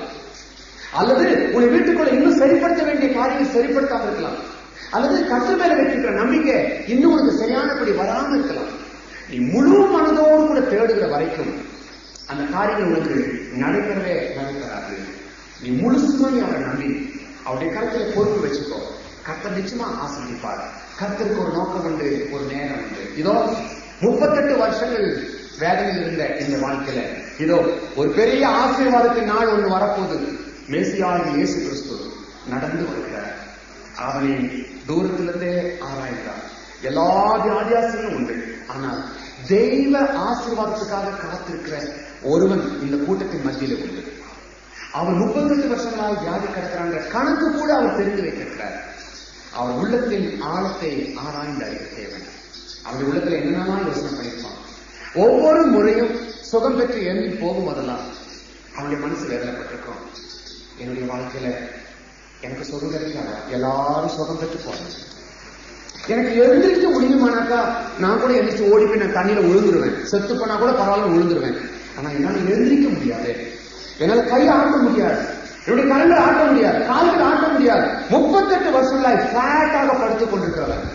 அல்லது உன் வீட்டுக்குள்ள இன்னும் சரிப்படுத்த வேண்டிய காரியங்கள் சரிப்படுத்தாம இருக்கலாம் அல்லது கற்று மேல வைத்திருக்கிற நம்பிக்கை இன்னும் உனக்கு சரியானபடி வராம இருக்கலாம் நீ முழு மனதோடு கூட தேடுகிற வரைக்கும் அந்த காரியங்கள் உனக்கு நடைபெறவே நடைபெறாது நீ முழுசுமாய் அவரை நம்பி அவருடைய கருத்துல பொறுப்பு வச்சுக்கோ கர்த்தர் நிச்சயமா ஆசிரியப்பார் கர்த்தருக்கு ஒரு நோக்கம் உண்டு ஒரு நேரம் உண்டு இதோ முப்பத்தெட்டு வருஷங்கள் வேதனையில் இருந்த இந்த வாழ்க்கையில இதோ ஒரு பெரிய ஆசீர்வாதத்தின் நாள் ஒன்று வரப்போகுது மேசியாகி இயேசு கிறிஸ்து நடந்து வருகிறார் அவனை தூரத்திலிருந்தே ஆராய்கிறார் எல்லா வியாதியாசங்களும் உண்டு ஆனால் தெய்வ ஆசீர்வாதத்துக்காக காத்திருக்கிற ஒருவன் இந்த கூட்டத்தின் மத்தியில உண்டு அவர் முப்பத்தெட்டு வருஷங்களாக வியாதி கிடக்கிறாங்க கணக்கு கூட அவர் தெரிந்து வைத்திருக்கிறார் அவர் உள்ளத்தின் ஆழத்தை ஆராய்ந்து அறிகிற தேவன் அவருடைய உள்ளத்துல என்னென்னலாம் யோசனை பண்ணியிருப்பான் ஒவ்வொரு முறையும் சுகம் பெற்று எழுதி போகும்போதெல்லாம் அவனுடைய மனசு வேதனைப்பட்டிருக்கும் என்னுடைய வாழ்க்கையில எனக்கு சுகம் கிடைக்காதா எல்லாரும் சுகம் பெற்று போறாங்க எனக்கு எழுந்திரிக்க முடியுமானாக்கா நான் கூட எழுந்திரிச்சு ஓடி போய் நான் தண்ணியில விழுந்துருவேன் செத்து போனா கூட பரவாயில்ல விழுந்துருவேன் ஆனா என்னால எழுந்திரிக்க முடியாது என்னால கை ஆட்ட முடியாது என்னுடைய கரங்கள் ஆட்ட முடியாது கால்கள் ஆட்ட முடியாது முப்பத்தெட்டு வருஷங்களாய் பிளாட்டாக படுத்துக் கொண்டிருக்கிறவர்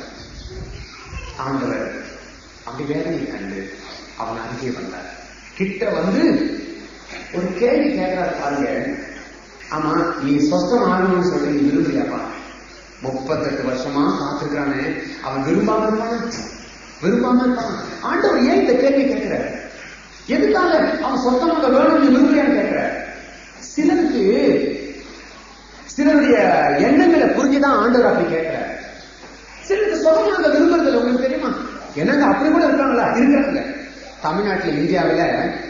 ஆண்டவர் அப்படி வேதனை கண்டு அவன் அருகே வந்தார் கிட்ட வந்து ஒரு கேள்வி கேட்கிறார் பாருங்க ஆமா நீ சொஸ்தம் ஆகணும்னு சொல்லி நீ விரும்பலையாப்பா முப்பத்தெட்டு வருஷமா காத்திருக்கானே அவன் விரும்பாம இருப்பான விரும்பாம இருப்பான் ஆண்டவர் ஏன் இந்த கேள்வி கேட்கிற எதுக்காக அவன் சொந்தமாக வேணும் நீ விரும்பலையான்னு கேட்கிற சிலருக்கு சிலருடைய எண்ணங்களை புரிஞ்சுதான் ஆண்டவர் அப்படி கேட்கிற சிலருக்கு சொந்தமாக விரும்புறது இல்லை உங்களுக்கு தெரியுமா என்னங்க அப்படி கூட இருக்காங்களா இருக்கிறாங்க தமிழ்நாட்டில் இந்தியாவில்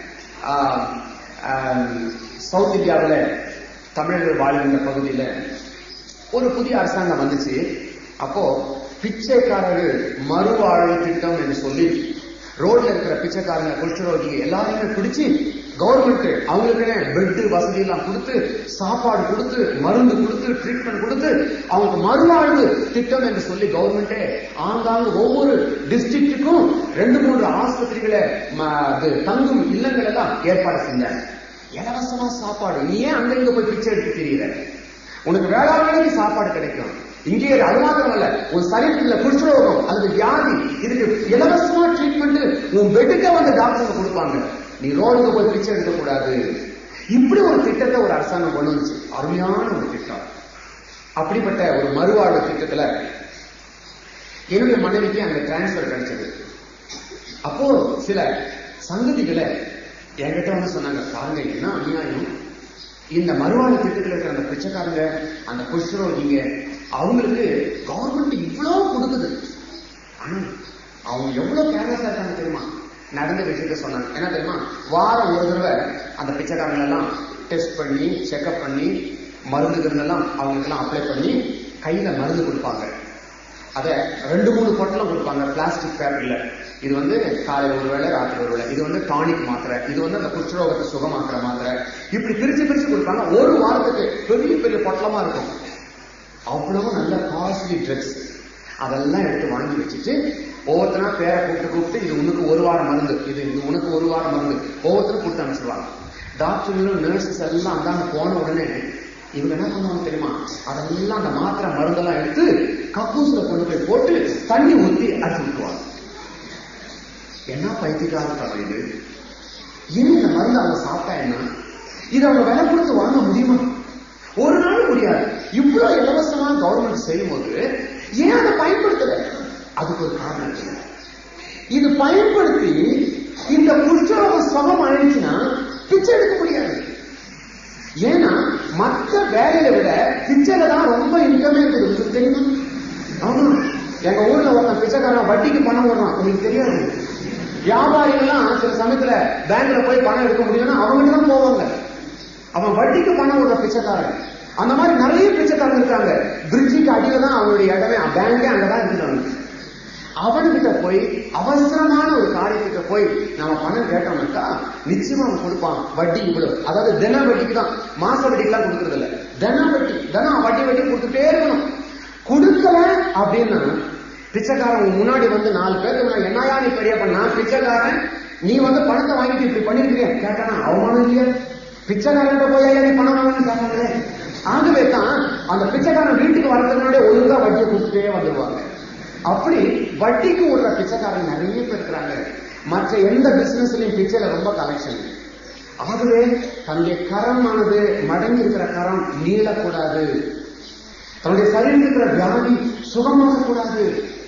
சவுத் இந்தியாவில் தமிழர்கள் வாழ்கின்ற பகுதியில் ஒரு புதிய அரசாங்கம் வந்துச்சு அப்போ பிச்சைக்காரர்கள் மறுவாழ்வு திட்டம் என்று சொல்லி ரோட்ல இருக்கிற பிச்சைக்காரங்க குஷ்டரோகி எல்லாரையுமே பிடிச்சு கவர்மெண்ட் அவங்களுக்குன்னு பெட் வசதி எல்லாம் கொடுத்து சாப்பாடு கொடுத்து மருந்து கொடுத்து ட்ரீட்மெண்ட் கொடுத்து அவங்களுக்கு மறுவாழ்வு திட்டம் என்று சொல்லி கவர்மெண்டே ஆங்காங்கு ஒவ்வொரு டிஸ்ட்ரிக்ட்டுக்கும் ரெண்டு மூன்று ஆஸ்பத்திரிகளை ம, அது தங்கும் இல்லங்கள் எல்லாம் ஏற்பாடு செஞ்சாங்க இலவசமா சாப்பாடு நீ ஏன் அங்க இங்க போய் பிச்சை எடுத்து தெரியல உனக்கு வேளாண்மைக்கு சாப்பாடு கிடைக்கும் இங்கே அது மாத்திரம் அல்ல உன் சரீரத்துல குஷ்ரோகம் அல்லது வியாதி இதுக்கு இலவசமா ட்ரீட்மெண்ட் உன் பெட்டுக்கே வந்து டாக்டர் கொடுப்பாங்க நீ ரோடுக்கு போய் பிச்சை எடுக்க கூடாது இப்படி ஒரு திட்டத்தை ஒரு அரசாங்கம் கொண்டு வந்துச்சு அருமையான ஒரு திட்டம் அப்படிப்பட்ட ஒரு மறுவாழ்வு திட்டத்துல என்னுடைய மனைவிக்கு அந்த டிரான்ஸ்பர் கிடைச்சது அப்போ சில சங்கதிகளை என்கிட்ட வந்து சொன்னாங்க பாருங்க என்ன அநியாயம் இந்த மறுவாழ்வு திட்டத்தில் இருக்கிற அந்த பிச்சைக்காரங்க அந்த குஷ்ரோகிங்க அவங்களுக்கு கவர்மெண்ட் இவ்வளவு கொடுக்குது ஆனா அவங்க எவ்வளவு கேர்லெஸ்ஸா இருக்காங்க தெரியுமா நடந்த விஷயத்த சொன்னாங்க என்ன தெரியுமா வாரம் ஒரு தடவை அந்த பிச்சைக்காரங்க எல்லாம் டெஸ்ட் பண்ணி செக்அப் பண்ணி மருந்து கிருந்தெல்லாம் அவங்களுக்கு எல்லாம் அப்ளை பண்ணி கையில மருந்து கொடுப்பாங்க அத ரெண்டு மூணு பொட்டலம் கொடுப்பாங்க பிளாஸ்டிக் பேப்பர்ல இது வந்து காலை ஒரு வேளை ராத்திரி ஒரு வேளை இது வந்து டானிக் மாத்திரை இது வந்து அந்த குஷ்ரோகத்தை சுகமாக்குற மாத்திரை இப்படி பிரிச்சு பிரிச்சு கொடுப்பாங்க ஒரு வாரத்துக்கு பெரிய பெரிய பொட்டலமா இருக்கும் அவ்வளவு நல்ல காஸ்ட்லி ட்ரக்ஸ் அதெல்லாம் எடுத்து வாங்கி வச்சுட்டு ஒவ்வொருத்தனா பேரை கூப்பிட்டு கூப்பிட்டு இது உனக்கு ஒரு வாரம் மருந்து இது இது உனக்கு ஒரு வாரம் மருந்து ஒவ்வொருத்தரும் கொடுத்து அனுப்பிச்சிருவாங்க டாக்டர்களும் நர்சஸ் எல்லாம் அந்தாங்க போன உடனே இவங்க என்ன பண்ணுவாங்க தெரியுமா அதெல்லாம் அந்த மாத்திரை மருந்தெல்லாம் எடுத்து கக்கூசுல கொண்டு போய் போட்டு தண்ணி ஊத்தி அடிச்சு விட்டுருவாங்க என்ன பைத்தியக்கார தவிர இது ஏன் இந்த மருந்து அவங்க சாப்பிட்டா என்ன இது அவங்க விலை கொடுத்து வாங்க முடியுமா ஒரு நாள் முடியாது இவ்வளவு இலவசமா கவர்மெண்ட் செய்யும் போது ஏன் அதை பயன்படுத்தல அதுக்கு ஒரு காரணம் இருக்கு இது பயன்படுத்தி இந்த குஷ்டரோக சுகம் ஆயிடுச்சுன்னா பிச்சை எடுக்க முடியாது ஏன்னா மற்ற வேலையை விட பிச்சையில தான் ரொம்ப இன்கமே இருக்குது உங்களுக்கு தெரியுமா ஆமா எங்க ஊர்ல ஒருத்தன் பிச்சைக்காரன் வட்டிக்கு பணம் போடுறான் உங்களுக்கு தெரியாது வியாபாரிகள்லாம் சில சமயத்துல பேங்க்ல போய் பணம் எடுக்க முடியும்னா அவங்க தான் போவாங்க அவன் வட்டிக்கு பணம் விடுற பிச்சைக்காரன் அந்த மாதிரி நிறைய பிச்சைக்காரங்க இருக்காங்க பிரிட்ஜுக்கு அடியில தான் அவனுடைய இடமே பேங்கே அங்கதான் இருக்கிறாங்க அவன்கிட்ட போய் அவசரமான ஒரு காரியத்துக்கு போய் நாம பணம் கேட்டோம்னாக்கா நிச்சயமா அவன் கொடுப்பான் வட்டி இவ்வளவு அதாவது தின வட்டிக்கு தான் மாச வட்டிக்கெல்லாம் கொடுக்கறது இல்ல தின வட்டி தினம் வட்டி வட்டி கொடுத்துட்டே இருக்கணும் கொடுக்கல அப்படின்னா பிச்சைக்காரன் உன் முன்னாடி வந்து நாலு பேருக்கு முன்னாடி என்னையா நீ பெரிய பண்ணா பிச்சைக்காரன் நீ வந்து பணத்தை வாங்கிட்டு இப்படி பண்ணிருக்கிறியா கேட்டானா அவமானம் இல்லையா பிச்சைக்காரன் போய் ஐயா நீ பணம் வாங்கன்னு கேட்டாங்களே ஆகவே தான் அந்த பிச்சைக்காரன் வீட்டுக்கு வரதுக்கு முன்னாடி ஒழுங்கா வட்டியை கொடுத்துட்டே வந்துருவாங்க அப்படி வட்டிக்கு விடுற பிச்சைக்காரங்க நிறைய பேர் இருக்கிறாங்க மற்ற எந்த பிசினஸ்லயும் பிச்சையில ரொம்ப கலெக்ஷன் ஆகவே தன்னுடைய கரமானது மடங்கி இருக்கிற கரம் நீளக்கூடாது தன்னுடைய சரீரத்தில் இருக்கிற வியாதி சுகமாக கூடாது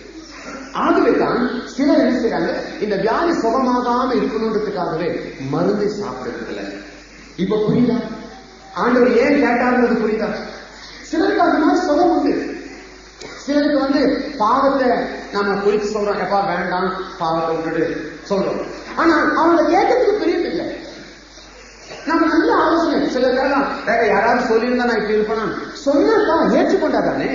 ஆகவே தான் சிலர் என்ன செய்றாங்க இந்த வியாதி சுகமாகாம இருக்கணுன்றதுக்காகவே மருந்தை சாப்பிடுறது இல்ல இப்ப புரியுதா ஆண்டவர் ஏன் கேட்டாருன்றது புரியுதா சிலருக்கு அந்த மாதிரி சுகம் உண்டு சிலருக்கு வந்து பாவத்தை நம்ம குறித்து சொல்றோம் எப்பா வேண்டாம் பாவத்தை விட்டுட்டு சொல்றோம் ஆனா அவங்க கேட்கறதுக்கு பிரியமில்லை நம்ம நல்ல ஆலோசனை சில கேட்கலாம் வேற யாராவது சொல்லியிருந்தா நான் இப்படி இருப்பேனா சொன்னாக்கா ஏற்றுக்கொண்டா தானே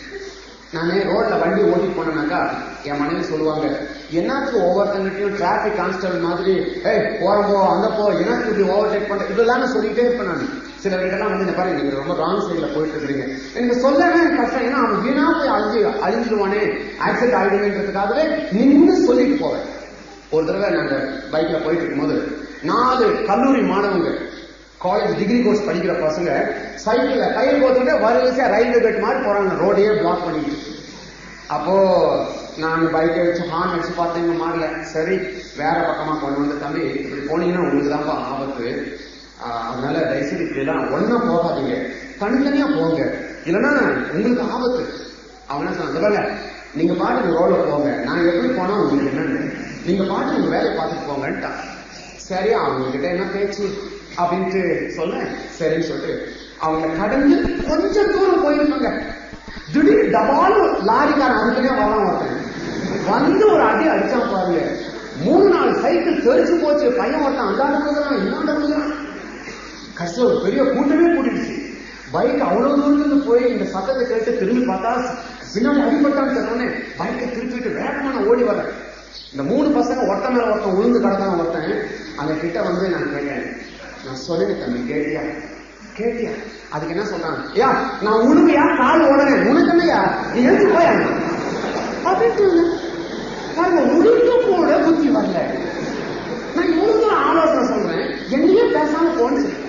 நானே ரோட்ல வண்டி ஓட்டி போனேனாக்கா என் மனைவி சொல்லுவாங்க என்னத்துக்கு ஒவ்வொருத்தங்கிட்டையும் டிராபிக் கான்ஸ்டபிள் மாதிரி ஏய் போற போ அங்க போ என்னத்துக்கு இப்படி ஓவர் டேக் பண்ற இதெல்லாம் நான் சொல்லிட்டே இருப்பேன் நான் சில வீட்டெல்லாம் வந்து இந்த பாருங்க நீங்க ரொம்ப ராங் சைட்ல போயிட்டு இருக்கீங்க எனக்கு சொல்லவே எனக்கு கஷ்டம் ஏன்னா அவன் வீணா போய் அழிஞ்சு அழிஞ்சிருவானே ஆக்சிடென்ட் ஆயிடுவேன்றதுக்காகவே நின்று சொல்லிட்டு போவேன் ஒரு தடவை நாங்க பைக்ல போயிட்டு இருக்கும்போது நாலு கல்லூரி மாணவங்க காலேஜ் டிகிரி கோர்ஸ் படிக்கிற பசங்க சைக்கிள்ல கையில் கோத்துட்டு வரிசையா ரயில்வே கேட் மாதிரி போறாங்க ரோடையே பிளாக் பண்ணிட்டு அப்போ நான் பைக்கை வச்சு ஹார்ன் அடிச்சு பார்த்தேங்க மாறல சரி வேற பக்கமா கொண்டு வந்து தம்பி இப்படி போனீங்கன்னா உங்களுக்கு தான்ப்பா ஆபத்து ஆஹ் அதனால தயவுசெய்து இப்படி எல்லாம் ஒன்னா போகாதீங்க தனித்தனியா போங்க இல்லைன்னா உங்களுக்கு ஆபத்து அவன் என்ன சொன்னான் "இந்த பாருங்க நீங்க பாட்டுக்கு ரோட்ல போங்க நான் எப்படி போனா உங்களுக்கு என்னன்னு நீங்க பாட்டுக்கு உங்க வேலையை பார்த்துட்டு போங்கன்ட்டான் சரி அவங்க கிட்ட என்ன பேச்சு அப்படின்ட்டு சொல்ல சரின்னு சொல்லிட்டு அவங்க கடந்து கொஞ்சம் தூரம் போயிருப்பாங்க திடீர் டபால் லாரிக்காரன் அதுக்குள்ளே வரலாம் ஒருத்தன் வந்து ஒரு அடி அடிச்சான் பாருங்க மூணு நாலு சைக்கிள் தெரிச்சு போச்சு பையன் ஒருத்தன் அந்தாண்ட விழுகிறான் இன்னாண்ட விழுகிறான் கடைசியில் ஒரு பெரிய கூட்டமே கூட்டிடுச்சு பைக் அவ்வளவு தூரத்துல இருந்து போய் இந்த சத்தத்தை கேட்டு திரும்பி பார்த்தா பின்னாடி அடிபட்டான்னு சொன்னோடனே பைக்கை திருப்பிட்டு வேகமா நான் ஓடி வரேன் இந்த மூணு பசங்க ஒருத்தன் மேல ஒருத்தன் உளுந்து கிடந்தான் ஒருத்தன் அந்த கிட்ட வந்து நான் கேட்டேன் நான் சொன்னேன் தம்பி கேட்டியா கேட்டியா அதுக்கு என்ன சொல்றான் யா நான் உனக்குயா கால் ஓடுறேன் உனக்கு என்னையா நீ எழுந்து போயா அப்படின்ட்டு பாருங்க உனக்கு கூட புத்தி வரல நான் இவனுக்கு ஒரு ஆலோசனை சொல்றேன் என்னையே பேசாம போன்னு சொல்றேன்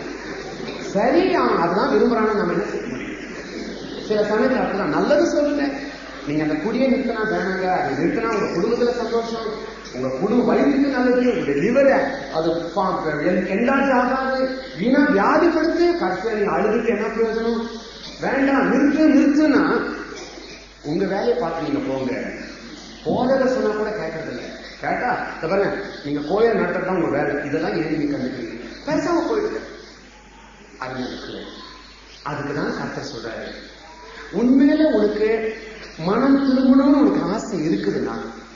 சரி அவன் அதுதான் விரும்புறான்னு நம்ம என்ன செய்ய முடியும் சில சமயத்துல அப்படிதான் நல்லது சொல்லுங்க நீங்க அந்த குடியை நிறுத்தினா வேணாங்க அது நிறுத்தினா உங்க குடும்பத்துல சந்தோஷம் உங்க குடும்ப வயிற்றுக்கு நல்லது உங்க லிவரை அது என்லாஜ் ஆகாது வீணா வியாதிப்படுத்து கடைசியா நீங்க அழுதுட்டு என்ன பிரயோஜனம் வேண்டாம் நிறுத்து நிறுத்துனா உங்க வேலையை பார்த்து நீங்க போங்க போறத சொன்னா கூட கேட்கறது இல்லை கேட்டா இந்த பாருங்க நீங்க கோயில் நடத்துறது உங்க வேலை இதெல்லாம் ஏன் நீங்க கண்டுக்கிறீங்க பேசாம போயிடுங்க அது எனக்கு அதுக்கு தான் கர்த்தர் சொல்றாரு உண்மையில உனக்கு மனம் திரும்பணும்னு உனக்கு ஆசை இருக்குதுன்னா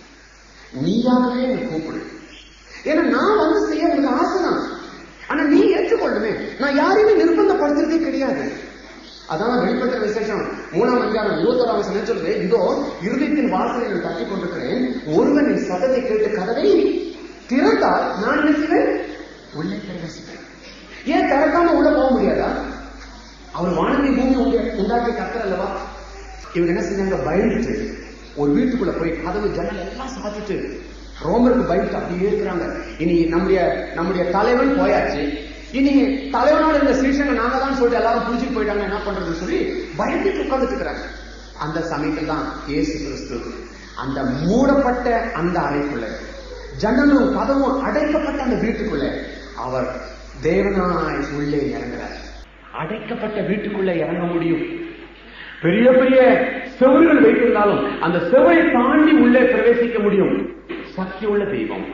நீயாகவே என்னை கூப்பிடு ஏன்னா நான் வந்து செய்ய உனக்கு ஆசை தான் ஆனா நீ ஏற்றுக்கொள்ளுமே நான் யாரையுமே நிர்பந்தப்படுத்துறதே கிடையாது அதான் வெளிப்பட்ட விசேஷம் மூணாம் அதிகாரம் இருபத்தோராம் வசனம் சொல்றது இதோ இருதயத்தின் வாசலை நான் தட்டி கொண்டிருக்கிறேன் ஒருவன் என் சத்தத்தை கேட்டு கதவை திறந்தால் நான் என்ன செய்வேன் உள்ளே பிரவேசிப்பேன் ஏன் திறக்காம உள்ள போக முடியாதா அவர் வானத்தை பூமி உண்ட- உண்டாக்கி கத்தர் அல்லவா இவங்க என்ன செஞ்சாங்க பயந்துட்டு ஒரு வீட்டுக்குள்ள போய் கதவு ஜன்னல் எல்லாம் சாத்திட்டு ரோமருக்கு பயந்துட்டு அப்படியே இருக்கிறாங்க இனி நம்முடைய நம்முடைய தலைவன் போயாச்சு இனி தலைவனோட இந்த சீஷங்க நாங்க தான் சொல்லிட்டு எல்லாரும் புடிச்சிட்டு போயிட்டாங்க என்ன பண்றதுன்னு சொல்லி பயந்துட்டு உட்கார்ந்துட்டு இருக்கிறாங்க அந்த சமயத்தில் தான் இயேசு கிறிஸ்து அந்த மூடப்பட்ட அந்த அறைக்குள்ள ஜன்னலும் கதவும் அடைக்கப்பட்ட அந்த வீட்டுக்குள்ள அவர் தேவனாய் உள்ளே இறங்குறார் அடைக்கப்பட்ட வீட்டுக்குள்ள இறங்க முடியும் பெரிய பெரிய செவர்கள் வைத்திருந்தாலும் அந்த செவரை தாண்டி உள்ளே பிரவேசிக்க முடியும் சக்தி உள்ள தெய்வம்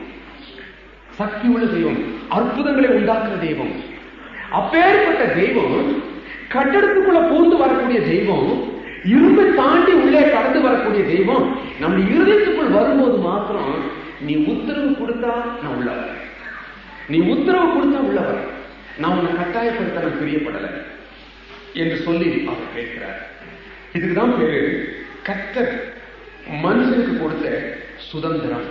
சக்தி உள்ள தெய்வம் அற்புதங்களை உண்டாக்குற தெய்வம் அப்பேற்பட்ட தெய்வம் கட்டடத்துக்குள்ள பூந்து வரக்கூடிய தெய்வம் இரும்பை தாண்டி உள்ளே கடந்து வரக்கூடிய தெய்வம் நம்ம இருதயத்துக்குள் வரும்போது மாத்திரம் நீ உத்தரவு கொடுத்தா நான் உள்ள வரேன் நீ உத்தரவு கொடுத்தா உள்ள வரேன் நான் உன்னை கட்டாயப்படுத்த நான் பிரியப்படலை என்று சொல்லி அவர் கேட்கிறார் இதுக்குதான் பேரு கர்த்தர் மனுஷனுக்கு கொடுத்த சுதந்திரம்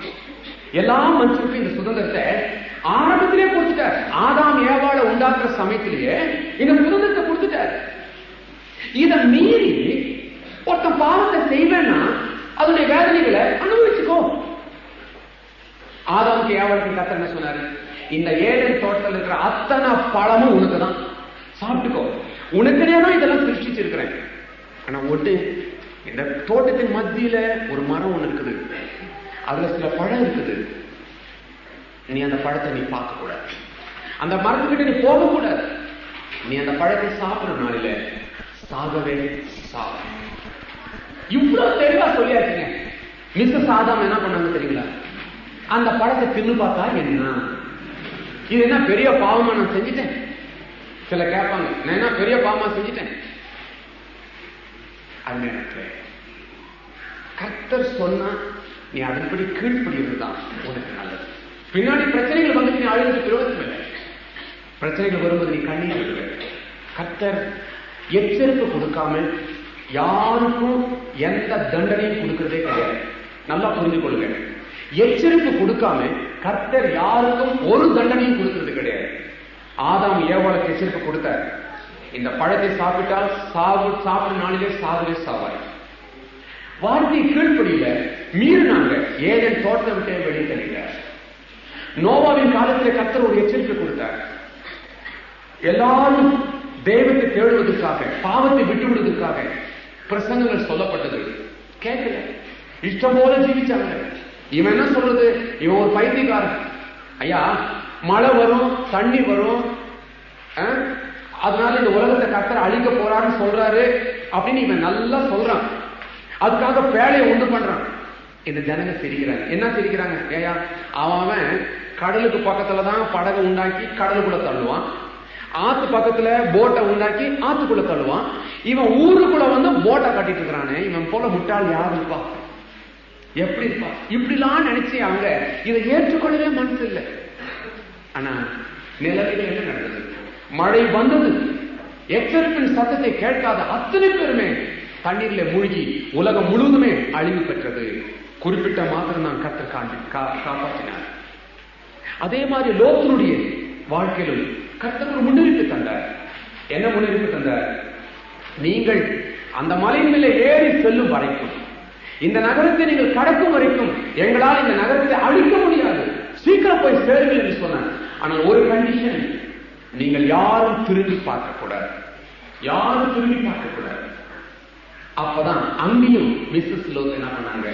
எல்லா மனுஷனுக்கும் இந்த சுதந்திரத்தை ஆரம்பத்திலே கொடுத்துட்டார் ஆதாம் ஏவாளை உண்டாக்குற சமயத்திலேயே இந்த சுதந்திரத்தை கொடுத்துட்டார் இத மீறி ஒருத்தன் பாவத்தை செய்வேன்னா அதனுடைய வேதனைகளை அனுபவிச்சுக்கோ ஆதாமுக்கு ஏவாளுக்கு கத்தர் என்ன சொன்னாரு இந்த ஏழன் தோட்டத்தில் இருக்கிற அத்தனை பழமும் உனக்கு தான் சாப்பிட்டுக்கோ உனக்குனே தான் இதெல்லாம் சிருஷ்டிச்சிருக்கிறேன் ஆனா ஒட்டு இந்த தோட்டத்தின் மத்தியில ஒரு மரம் ஒண்ணு இருக்குது அதுல சில பழம் இருக்குது நீ அந்த பழத்தை நீ பார்க்க கூடாது அந்த மரத்துக்கிட்ட நீ போக கூடாது நீ அந்த பழத்தை சாப்பிடுற நாளில சாகவே சாக இவ்வளவு தெளிவா சொல்லியாச்சுங்க மிஸ்ஸஸ் ஆதாம் என்ன பண்ணாங்க தெரியுங்களா அந்த பழத்தை தின்னு பார்த்தா என்ன இது என்ன பெரிய பாவமா நான் செஞ்சுட்டேன் சில கேட்பாங்க நான் என்ன பெரிய பாவமா செஞ்சுட்டேன் அது எனக்கு கர்த்தர் சொன்னா நீ அதன்படி கீழ்ப்படிவது தான் உனக்கு நல்லது பின்னாடி பிரச்சனைகள் வந்து நீ அழுது பிரயோஜனம் இல்லை பிரச்சனைகள் வரும்போது நீ கண்ணீர் விடுவ கர்த்தர் எச்சரிப்பு கொடுக்காம யாருக்கும் எந்த தண்டனையும் கொடுக்கறதே கிடையாது நல்லா புரிஞ்சு கொள்ளுங்க எச்சரிப்பு கொடுக்காம கர்த்தர் யாருக்கும் ஒரு தண்டனையும் கொடுக்கறது கிடையாது ஆதாம் ஏவாளுக்கு எச்சரிப்பு கொடுத்தார் இந்த பழத்தை சாப்பிட்டால் சாவு சாப்பிடும் நாளிலே சாகவே சாவாய் வார்த்தை கீழ்ப்படியில மீறினாங்க ஏதேன் தோட்டத்தை விட்டே வெளியே தள்ளிட்டார் நோவாவின் காலத்திலே கர்த்தர் ஒரு எச்சரிக்கை கொடுத்தார் எல்லாரும் தெய்வத்தை தேடுவதற்காக பாவத்தை விட்டுவிடுவதற்காக பிரசங்கங்கள் சொல்லப்பட்டது கேட்கல இஷ்டம் போல ஜீவிச்சாங்க இவன் என்ன சொல்றது இவன் ஒரு பைத்தியக்காரன் ஐயா மழை வரும் தண்ணி வரும் அஹ், அதனால இந்த உலகத்தை கர்த்தர் அழிக்க போறாருன்னு சொல்றாரு அப்படின்னு இவன் நல்லா சொல்றான் அதுக்காக பேழையை உண்டு பண்றான் இந்த ஜனங்க சிரிக்கிறாங்க என்ன சிரிக்கிறாங்க ஏயா அவன் அவன் கடலுக்கு பக்கத்துல தான் படகை உண்டாக்கி கடலுக்குள்ள தள்ளுவான் ஆத்து பக்கத்துல போட்டை உண்டாக்கி ஆத்துக்குள்ள தள்ளுவான் இவன் ஊருக்குள்ள வந்து போட்டை கட்டிட்டு இருக்கிறானே இவன் போல முட்டாள் யார் இருப்பா எப்படி இருப்பா இப்படிலாம் நினைச்சு அவங்க இதை ஏற்றுக்கொள்ளவே மனசு இல்லை ஆனா நிலவில் என்ன நடந்தது மழை வந்தது எச்சரிப்பின் சத்தத்தை கேட்காத அத்தனை பேருமே தண்ணீர்ல மூழ்கி உலகம் முழுவதுமே அழிவு பெற்றது குறிப்பிட்ட மாத்திரம் தான் கத்தர் காண்பி கா- காப்பாற்றினார் அதே மாதிரி லோத்தனுடைய வாழ்க்கையிலும் கர்த்தர் ஒரு முன்னறிவிப்பு தந்தார் என்ன முன்னறிவிப்பு தந்தார் நீங்கள் அந்த மலையின் மேலே ஏறி செல்லும் வரைக்கும் இந்த நகரத்தை நீங்கள் கடக்கும் வரைக்கும் எங்களால் இந்த நகரத்தை அழிக்க முடியாது சீக்கிரம் போய் சேருங்கள் என்று சொன்னார் ஆனால் ஒரு கண்டிஷன் நீங்கள் யாரும் திரும்பி பார்க்க கூடாது யாரும் திரும்பி பார்க்க கூடாது அப்பதான் அங்கேயும் மிஸ்ஸஸ் லோத் என்ன பண்ணாங்க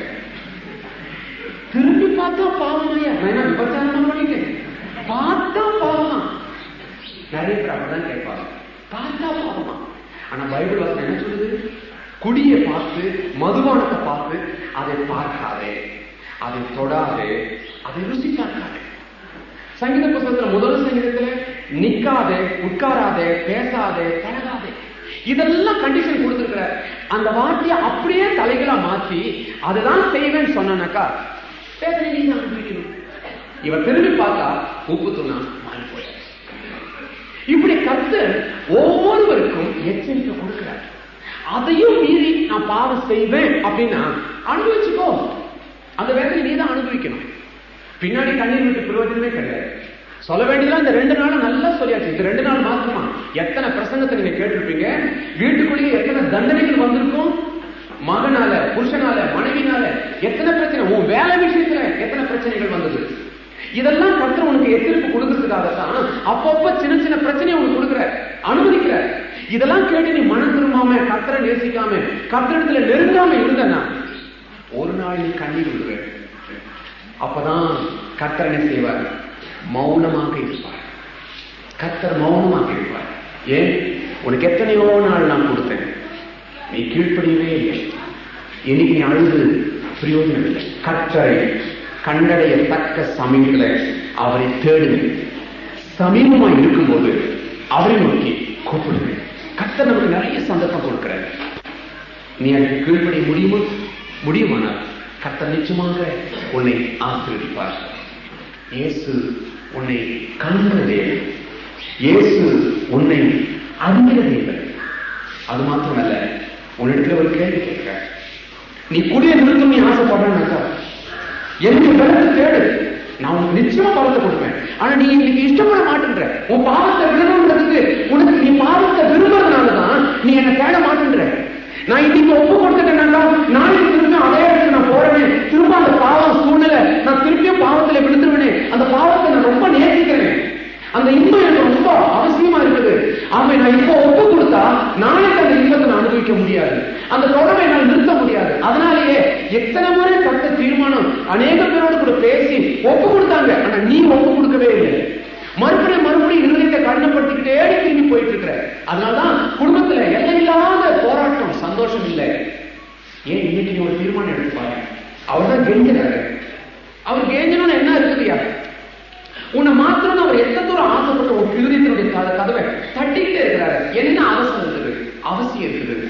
திரும்பி பார்த்தா பாவமையா நான் என்ன விபச்சாரம் பண்ணிட்டேன் பார்த்தா பாவமா நிறைய பேர் அப்படிதான் கேட்பாங்க பார்த்தா பாவமா ஆனா பைபிள் வசனம் என்ன சொல்லுது குடியை பார்த்து மதுபானத்தை பார்த்து அதை பார்க்காதே அதை தொடாதே அதை ருசி பார்க்காதே சங்கீத புத்தகத்துல முதல் சங்கீதத்துல நிக்காதே உட்காராதே பேசாதே பழகாதே இதெல்லாம் கண்டிஷன் கொடுத்திருக்கிற அந்த வார்த்தையை அப்படியே தலைகளா மாத்தி அதுதான் செய்வேன்னு சொன்னாக்கா பேச நீ தான் அனுபவிக்கணும் இவன் திரும்பி பார்த்தா உப்பு துணா மாறி போயாச்சு இப்படி கர்த்தர் ஒவ்வொருவருக்கும் எச்சரிக்கை கொடுக்கிறார் அதையும் மீறி நான் பாவம் செய்வேன் அப்படின்னா அனுபவிச்சுக்கோ அந்த வேதனை நீ தான் அனுபவிக்கணும் பின்னாடி கண்ணீர் விட்டு பிரயோஜனமே கிடையாது சொல்ல வேண்டியதெல்லாம் இந்த ரெண்டு நாளும் நல்லா சொல்லியாச்சு இந்த ரெண்டு நாள் மாத்திரமா எத்தனை பிரசங்கத்தை நீங்க கேட்டிருப்பீங்க வீட்டுக்குள்ளேயே எத்தனை தண்டனைகள் வந்திருக்கும் மகனால புருஷனால மனைவினால எத்தனை பிரச்சனை உன் வேலை விஷயத்துல எத்தனை பிரச்சனைகள் வந்தது இதெல்லாம் கர்த்தர் உனக்கு எச்சரிப்பு கொடுக்கறதுக்காகத்தான் அப்பப்ப சின்ன சின்ன பிரச்சனையை உனக்கு கொடுக்குற அனுமதிக்கிற இதெல்லாம் கேட்டு நீ மனம் திரும்பாம கர்த்தரை நேசிக்காம கர்த்தரிடத்துல நெருங்காம இருந்தனா ஒரு நாள் நீ கண்ணீர் விடுவ அப்பதான் கர்த்தர் என்ன செய்வார் மௌனமாக இருப்பார் கர்த்தர் மௌனமாக இருப்பார் ஏன் உனக்கு எத்தனையோ நாள் நான் கொடுத்தேன் நீ கீழ்ப்படியவே இல்லை இன்னைக்கு நீ அழுது பிரயோஜனம் இல்லை கர்த்தரை கண்டடையத்தக்க சமயத்துல அவரை தேடுங்க சமீபமா இருக்கும்போது அவரை நோக்கி கூப்பிடுங்க கர்த்தர் நமக்கு நிறைய சந்தர்ப்பம் கொடுக்கிறார் நீ அதுக்கு கீழ்ப்படிய முடியுமா முடியுமானால் கர்த்தர் நிச்சயமாக உன்னை ஆசீர்வதிப்பார் இயேசு உன்னை காண்கிற தேவன் இயேசு உன்னை அறிகிற தேவன் அது மாத்திரமல்ல உன்னிடத்துல ஒரு கேள்வி கேட்கிறார் நீ குடிய நிறுத்தம் நீ ஆசைப்படுறேன்னாக்கா என்னுடைய பலத்தை தேடு நான் உனக்கு நிச்சயமா பலத்தை கொடுப்பேன் ஆனா நீ இன்னைக்கு இஷ்டப்பட மாட்டேன்ற உன் பாவத்தை விடணுன்றதுக்கு உனக்கு நீ பாவத்தை விரும்புறதுனாலதான் நீ என்ன தேட மாட்டேன்ற நான் இன்னைக்கு ஒப்பு கொடுத்துட்டேன்னாக்கா நாளைக்கு திரும்ப அதே இடத்துக்கு நான் போறேன் திரும்ப அந்த பாவம் சூழ்நிலை நான் திருப்பியும் பாவத்துல விழுந்துருவேனே அந்த பாவத்தை நான் ரொம்ப நேசிக்கிறேன் அந்த இன்பம் எனக்கு ரொம்ப அவசியமா இருக்குது ஆமா நான் இப்போ ஒப்பு கொடுத்தா நாளைக்கு அந்த இன்பத்தை நான் அனுபவிக்க முடியாது அந்த தொடர்பை நான் நிறுத்த முடியாது அதனாலேயே எத்தனை முறை கட்ட தீர்மானம் அநேக பேரோடு கூட பேசி ஒப்பு கொடுத்தாங்க ஆனா நீ ஒப்பு கொடுக்கவே இல்லை மறுபடியும் மறுபடியும் இருதயத்தை கடினப்படுத்திக்கிட்டே திரும்பி போயிட்டு இருக்கிற அதனாலதான் குடும்பத்துல எல்லையில்லாத போராட்டம் சந்தோஷம் இல்லை ஏன் இன்னைக்கு நீ ஒரு தீர்மானம் எடுத்து பாருங்க அவர் தான் கெஞ்சினாரு அவர் கெஞ்சணும்னு என்ன இருக்குதுயா உன்னை மாத்திரம் அவர் எந்த தூரம் ஆசைப்பட்ட ஒரு இருதயத்தினுடைய க- கதவை தட்டிக்கிட்டே இருக்கிறாரு என்ன அவசரம் இருக்குது அவசியம் இருக்குது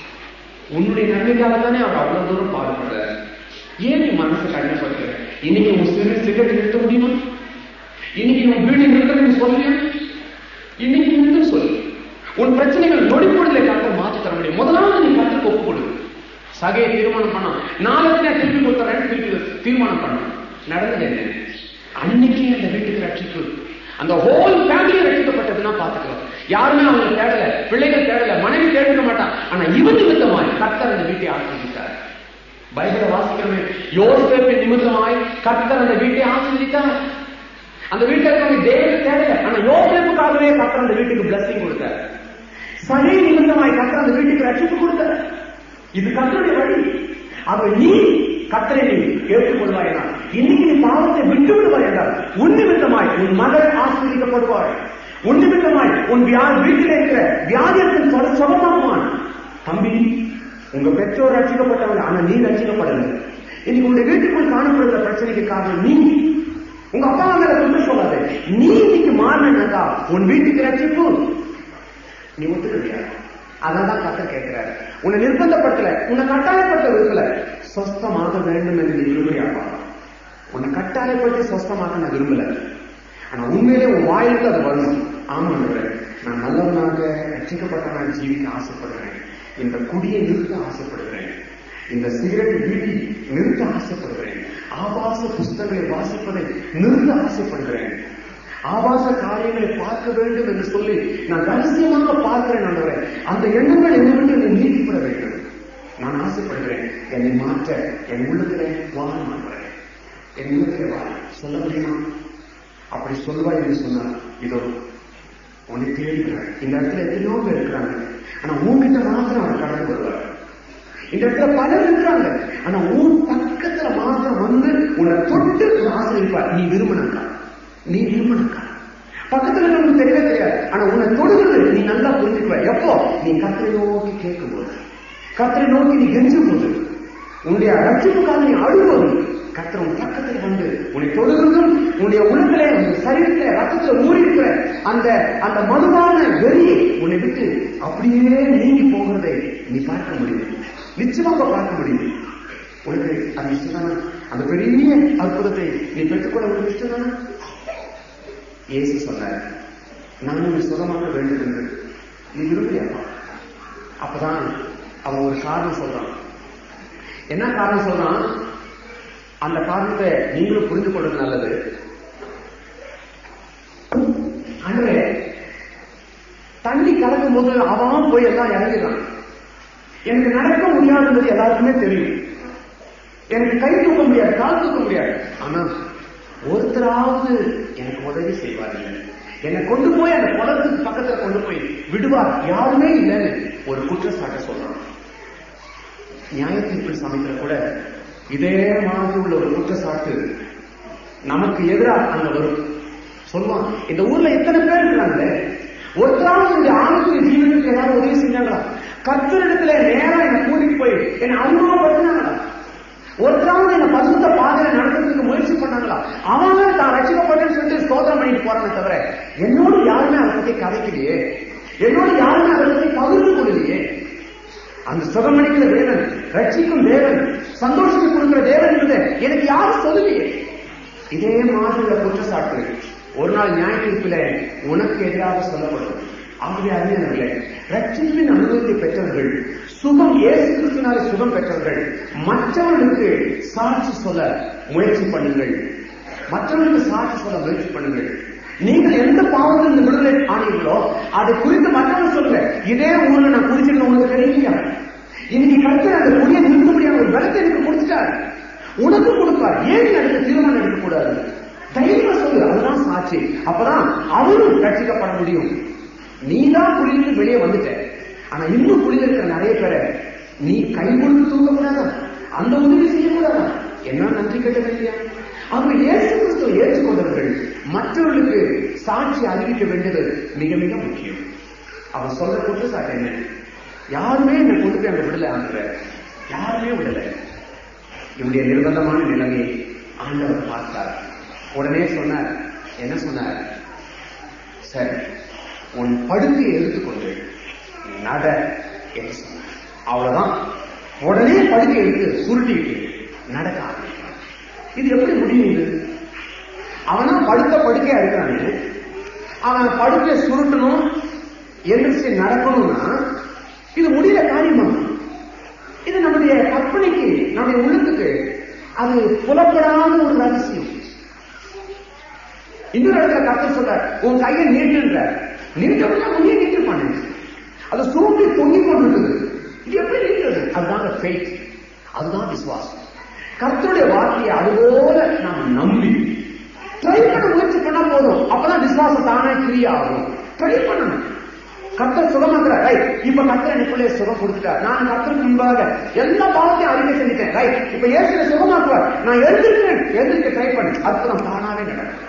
உன்னுடைய நன்மைக்காக தானே அவர் அவ்வளவு தூரம் பாடுபடுறாரு ஏன் நீ மனசை கடினப்படுத்துற இன்னைக்கு உன் சிறு சிகரெட் நிறுத்த முடியுமா இன்னைக்கு உன் வீடு நிறுத்த சொல்லியா இன்னைக்கு நிறுத்த சொல்லு உன் பிரச்சனைகள் நொடிப்பொழுதிலே கருத்தை மாற்றி தர முடியும் முதலாவது நீ கருத்துக்கு ஒப்பு கொடு சகையை தீர்மானம் பண்ணா நாளைக்கு நான் திருப்பி கொடுத்துறேன் திருப்பி தீர்மானம் பண்ண நடந்தது என்ன அன்னைக்கு அந்த வீட்டுக்கு ரட்சிப்பு அந்த ஹோல் ஃபேமிலி ரட்சிக்கப்பட்டதுன்னா பாத்துக்கலாம் யாருமே அவங்க தேடல பிள்ளைகள் தேடல மனைவி தேடிக்க மாட்டான் ஆனா இவன் நிமித்தமாய் கர்த்தர் அந்த வீட்டை ஆசிர்வதித்தார் பைபிளை வாசிக்கிறோமே யோசேப்பின் நிமித்தமாய் கர்த்தர் அந்த வீட்டை ஆசிர்வதித்தார் அந்த வீட்டில் இருக்கவங்க தேவனை தேடல ஆனா யோசேப்புக்காகவே கர்த்தர் அந்த வீட்டுக்கு பிளஸிங் கொடுத்தார் சகை நிமித்தமாய் கர்த்தர் அந்த வீட்டுக்கு ரட்சிப்பு கொடுத்தார் இது கர்த்தருடைய வழி ஆக நீ கர்த்தரை நீ ஏற்றுக்கொள்வாய் என்றால் இன்னைக்கு நீ பாவத்தை விட்டு விடுவாய் என்றால் உன் நிமித்தமாய் உன் மகள் ஆசிரியப்படுவாள் உன் நிமித்தமாய் உன் வியா வீட்டில் இருக்கிற வியாதியத்தின் சொல சுகமாகுவான் தம்பி உங்க பெற்றோர் ரட்சிக்கப்பட்டவங்க ஆனா நீ ரட்சிக்கப்படல இன்னைக்கு உங்க வீட்டுக்குள் காணப்படுகிற பிரச்சனைக்கு காரணம் நீ உங்க அப்பா மேல குற்றம் சொல்லாத நீ இன்னைக்கு மாறினாக்கா உன் வீட்டுக்கு ரட்சிப்பு நீ ஒத்துக்கிறியா அதான் கத்த கேட்கிறாரு உன்னை நிர்பந்தப்படுத்தல உன்னை கட்டாயப்படுத்த விரும்பல சொஸ்தமாக வேண்டும் என்று நீ விரும்புறியாப்பா உன்னை கட்டாயப்படுத்தி சொஸ்தமாக நான் விரும்பல ஆனா உண்மையிலே உன் வாயிலுக்கு அது வரணும் ஆமாண்டவரே நான் நல்லவனாக ரட்சிக்கப்பட்ட நான் ஜீவிக்க ஆசைப்படுகிறேன் இந்த குடியை நிறுத்த ஆசைப்படுகிறேன் இந்த சிகரெட் வீட்டி நிறுத்த ஆசைப்படுகிறேன் ஆபாச புஸ்தகங்களை வாசிப்பதை நிறுத்த ஆசைப்படுகிறேன் ஆபாச காரியங்களை பார்க்க வேண்டும் என்று சொல்லி நான் ரகசியமாக பார்க்கிறேன் ஆண்டவரே அந்த எண்ணங்கள் என்னை விட்டு என்னை நீக்கப்பட வேண்டும் நான் ஆசைப்படுகிறேன் என்னை மாற்ற என் உள்ளத்திலே வாரம் ஆண்டவரே என் உள்ளத்திலே வா சொல்ல முடியுமா அப்படி சொல்வாய் என்று சொன்னார் இதோ உன்னை தேடுகிறார் இந்த இடத்துல எத்தனையோ பேர் இருக்கிறாங்க ஆனா உன்கிட்ட மாத்திரம் அவர் கடந்து வருவார் இந்த இடத்துல பலர் இருக்கிறாங்க ஆனா உன் பக்கத்துல மாத்திரம் வந்து உன்னை தொட்டு உன்னை ஆசிரியப்பார் நீ விரும்பினக்கா நீ விரும்பினக்கா பக்கத்துல நமக்கு தெரியவே தெரியாது ஆனா உன்னை தொடுகிறது நீ நல்லா புரிஞ்சுக்குவ எப்போ நீ கத்தரை நோக்கி கேட்கும் போது கத்தரை நோக்கி நீ கெஞ்சும் போது உன்னுடைய ரட்சிப்புக்காக நீ அழுவது கத்தர் உன் பக்கத்தில் வந்து உன்னை தொழுகிறதும் உன்னுடைய உள்ளத்திலே உன் சரீரத்திலே ரத்தத்துல ஊறி இருக்கிற அந்த அந்த மதுவான வெறியை உன்னை விட்டு அப்படியே நீங்கி போகிறதை நீ பார்க்க முடியும் நிச்சயமாக பார்க்க முடியும் உனக்கு அது இஷ்டம்தானா அந்த பெரிய அற்புதத்தை நீ பெற்றுக்கொள்ள உனக்கு இஷ்டம்தானா இயேசு சொன்னார் நான் உன்னை சுகமாக வேண்டும் என்று நீ விரும்பலையாப்பா அப்பதான் அவன் ஒரு காரணம் சொல்றான் என்ன காரணம் சொல்றான் அந்த காரணத்தை நீங்களும் புரிந்து கொள்வது நல்லது அன்றே தண்ணி கலக்கும் போது அவன் போய் எல்லாம் இறங்கிடுறான் எனக்கு நடக்க முடியாதுன்றது எல்லாருக்குமே தெரியும் எனக்கு கை தூக்க முடியாது கால் தூக்க முடியாது ஆனா ஒருத்தராவது எனக்கு உதவி செய்வாருங்க என்னை கொண்டு போய் அந்த குளத்துக்கு பக்கத்துல கொண்டு போய் விடுவார் யாருமே இல்லைன்னு ஒரு குற்றச்சாட்டை சொல்றான் நியாய தீர்ப்பு சமயத்துல கூட இதே மாதிரி உள்ள ஒரு குற்றச்சாட்டு நமக்கு எதிராக அங்க வரும் சொல்லுவான் இந்த ஊர்ல எத்தனை பேர் இருக்கிறாங்களே ஒருத்தராவது இந்த ஆணுக்கு ஜீவனுக்கு ஏதாவது உதவி செஞ்சாங்களா கத்தரிடத்துல நேரா என்னை கூட்டிட்டு போய் என்னை அறிமுகப்படுத்தினாங்களா ஒருத்தராவது என்ன பசுத்த பாதையில நடத்துறதுக்கு முயற்சி பண்ணாங்களா அவங்க தான் ரசிக்கப்பட்டேன்னு சொல்லிட்டு ஸ்தோத்திரம் பண்ணிட்டு போறாங்க தவிர என்னோடு யாருமே அதை பத்தி கதைக்கலையே என்னோடு யாருமே அதை பத்தி பகிர்ந்து கொள்ளலையே அந்த சுகமணிக்கிற தேவன் ரட்சிக்கும் தேவன் சந்தோஷத்தை கொடுக்கிற தேவன் என்பதை எனக்கு யாரும் சொல்லலையே இதே மாதிரி உள்ள குற்றச்சாட்டு ஒரு நாள் நியாய தீர்ப்பில உனக்கு எதிராக சொல்லப்படும் ஆகவே அறிஞர்களே ரட்சிப்பின் அனுபவத்தை பெற்றவர்கள் சுகம் இயேசு கிறிஸ்துவினாலே சுகம் பெற்றவர்கள் மற்றவர்களுக்கு சாட்சி சொல்ல முயற்சி பண்ணுங்கள் மற்றவர்களுக்கு சாட்சி சொல்ல முயற்சி பண்ணுங்கள் நீங்கள் எந்த பாவத்தில் இந்த விடுதலை ஆனீங்களோ அதை குறித்து மற்றவங்க சொல்லுங்க இதே ஊர்ல நான் குடிச்சிருந்த உங்களுக்கு தெரியலையா இன்னைக்கு கருத்து அந்த குடியை நிறுத்த முடியாத ஒரு பலத்தை எனக்கு கொடுத்துட்டாரு உனக்கு கொடுப்பார் ஏன் நீ அதுக்கு தீர்மானம் எடுக்கக்கூடாது தைரியமா சொல்லு அதுதான் சாட்சி அப்பதான் அவரும் ரட்சிக்கப்பட முடியும் நீ தான் குடியிலிருந்து வெளியே வந்துட்ட ஆனா இன்னும் குடியில் இருக்கிற நிறைய பேரை நீ கை கொடுத்து தூக்க கூடாதா அந்த உதவி செய்யக்கூடாதா என்ன நன்றி கட்ட இல்லையா அவங்க இயேசு கிறிஸ்துவை ஏற்றுக்கொண்டவர்கள் மற்றவர்களுக்கு சாட்சி அறிவிக்க வேண்டியது மிக மிக முக்கியம் அவன் சொல்ற குற்றச்சாட்டு என்ன யாருமே என்னை கொண்டு போய் அங்க விடல ஆண்டுற யாருமே விடல இவனுடைய நிர்பந்தமான நிலைமையை ஆண்டவர் பார்த்தார் உடனே சொன்னார் என்ன சொன்னார் சரி உன் படுக்கையை எடுத்துக்கொண்டு நட என்று சொன்னார் அவ்வளவுதான் உடனே படுக்கை எடுத்து சுருட்டிக்கிட்டு நடக்க ஆரம்பிக்கிறான் இது எப்படி முடியும் இது அவனா படுத்த படுக்கையா இருக்கிறான்னு அவன் படுக்கையை சுருட்டணும் எந்திரிச்சு நடக்கணும்னா இது முடியல காரியமா இது நம்முடைய கற்பனைக்கு நம்முடைய உள்ளத்துக்கு அது புலப்படாத ஒரு ரகசியம் இன்னொரு இடத்துல கத்த சொல்ற உன் கையை நீட்டுன்ற நீட்டம்னா முடிய நீட்டிருப்பானு அது சூப்பி தொங்கி கொண்டிருக்குது இது எப்படி நீட்டுறது அதுதான் ஃபெய்த் அதுதான் விசுவாசம் கர்த்தருடைய வார்த்தையை அதுபோல நாம் நம்பி ட்ரை பண்ண முயற்சி பண்ணா போதும் அப்பதான் விசுவாசம் தானே கிரியா ஆகும் ட்ரை பண்ணணும் கர்த்தர் சுகமாக்குறார் ரைட் இப்ப கர்த்தர் எனக்குள்ளே சுகம் கொடுத்துட்டார் நான் கர்த்தருக்கு முன்பாக எல்லா பாவத்தையும் அறிக்கை செஞ்சுட்டேன் ரைட் இப்ப இயேசுல சுகமாக்குவார் நான் எழுந்திருக்கிறேன் எழுந்திருக்க ட்ரை பண்ணு அற்புதம் தானாவே நடக்கும்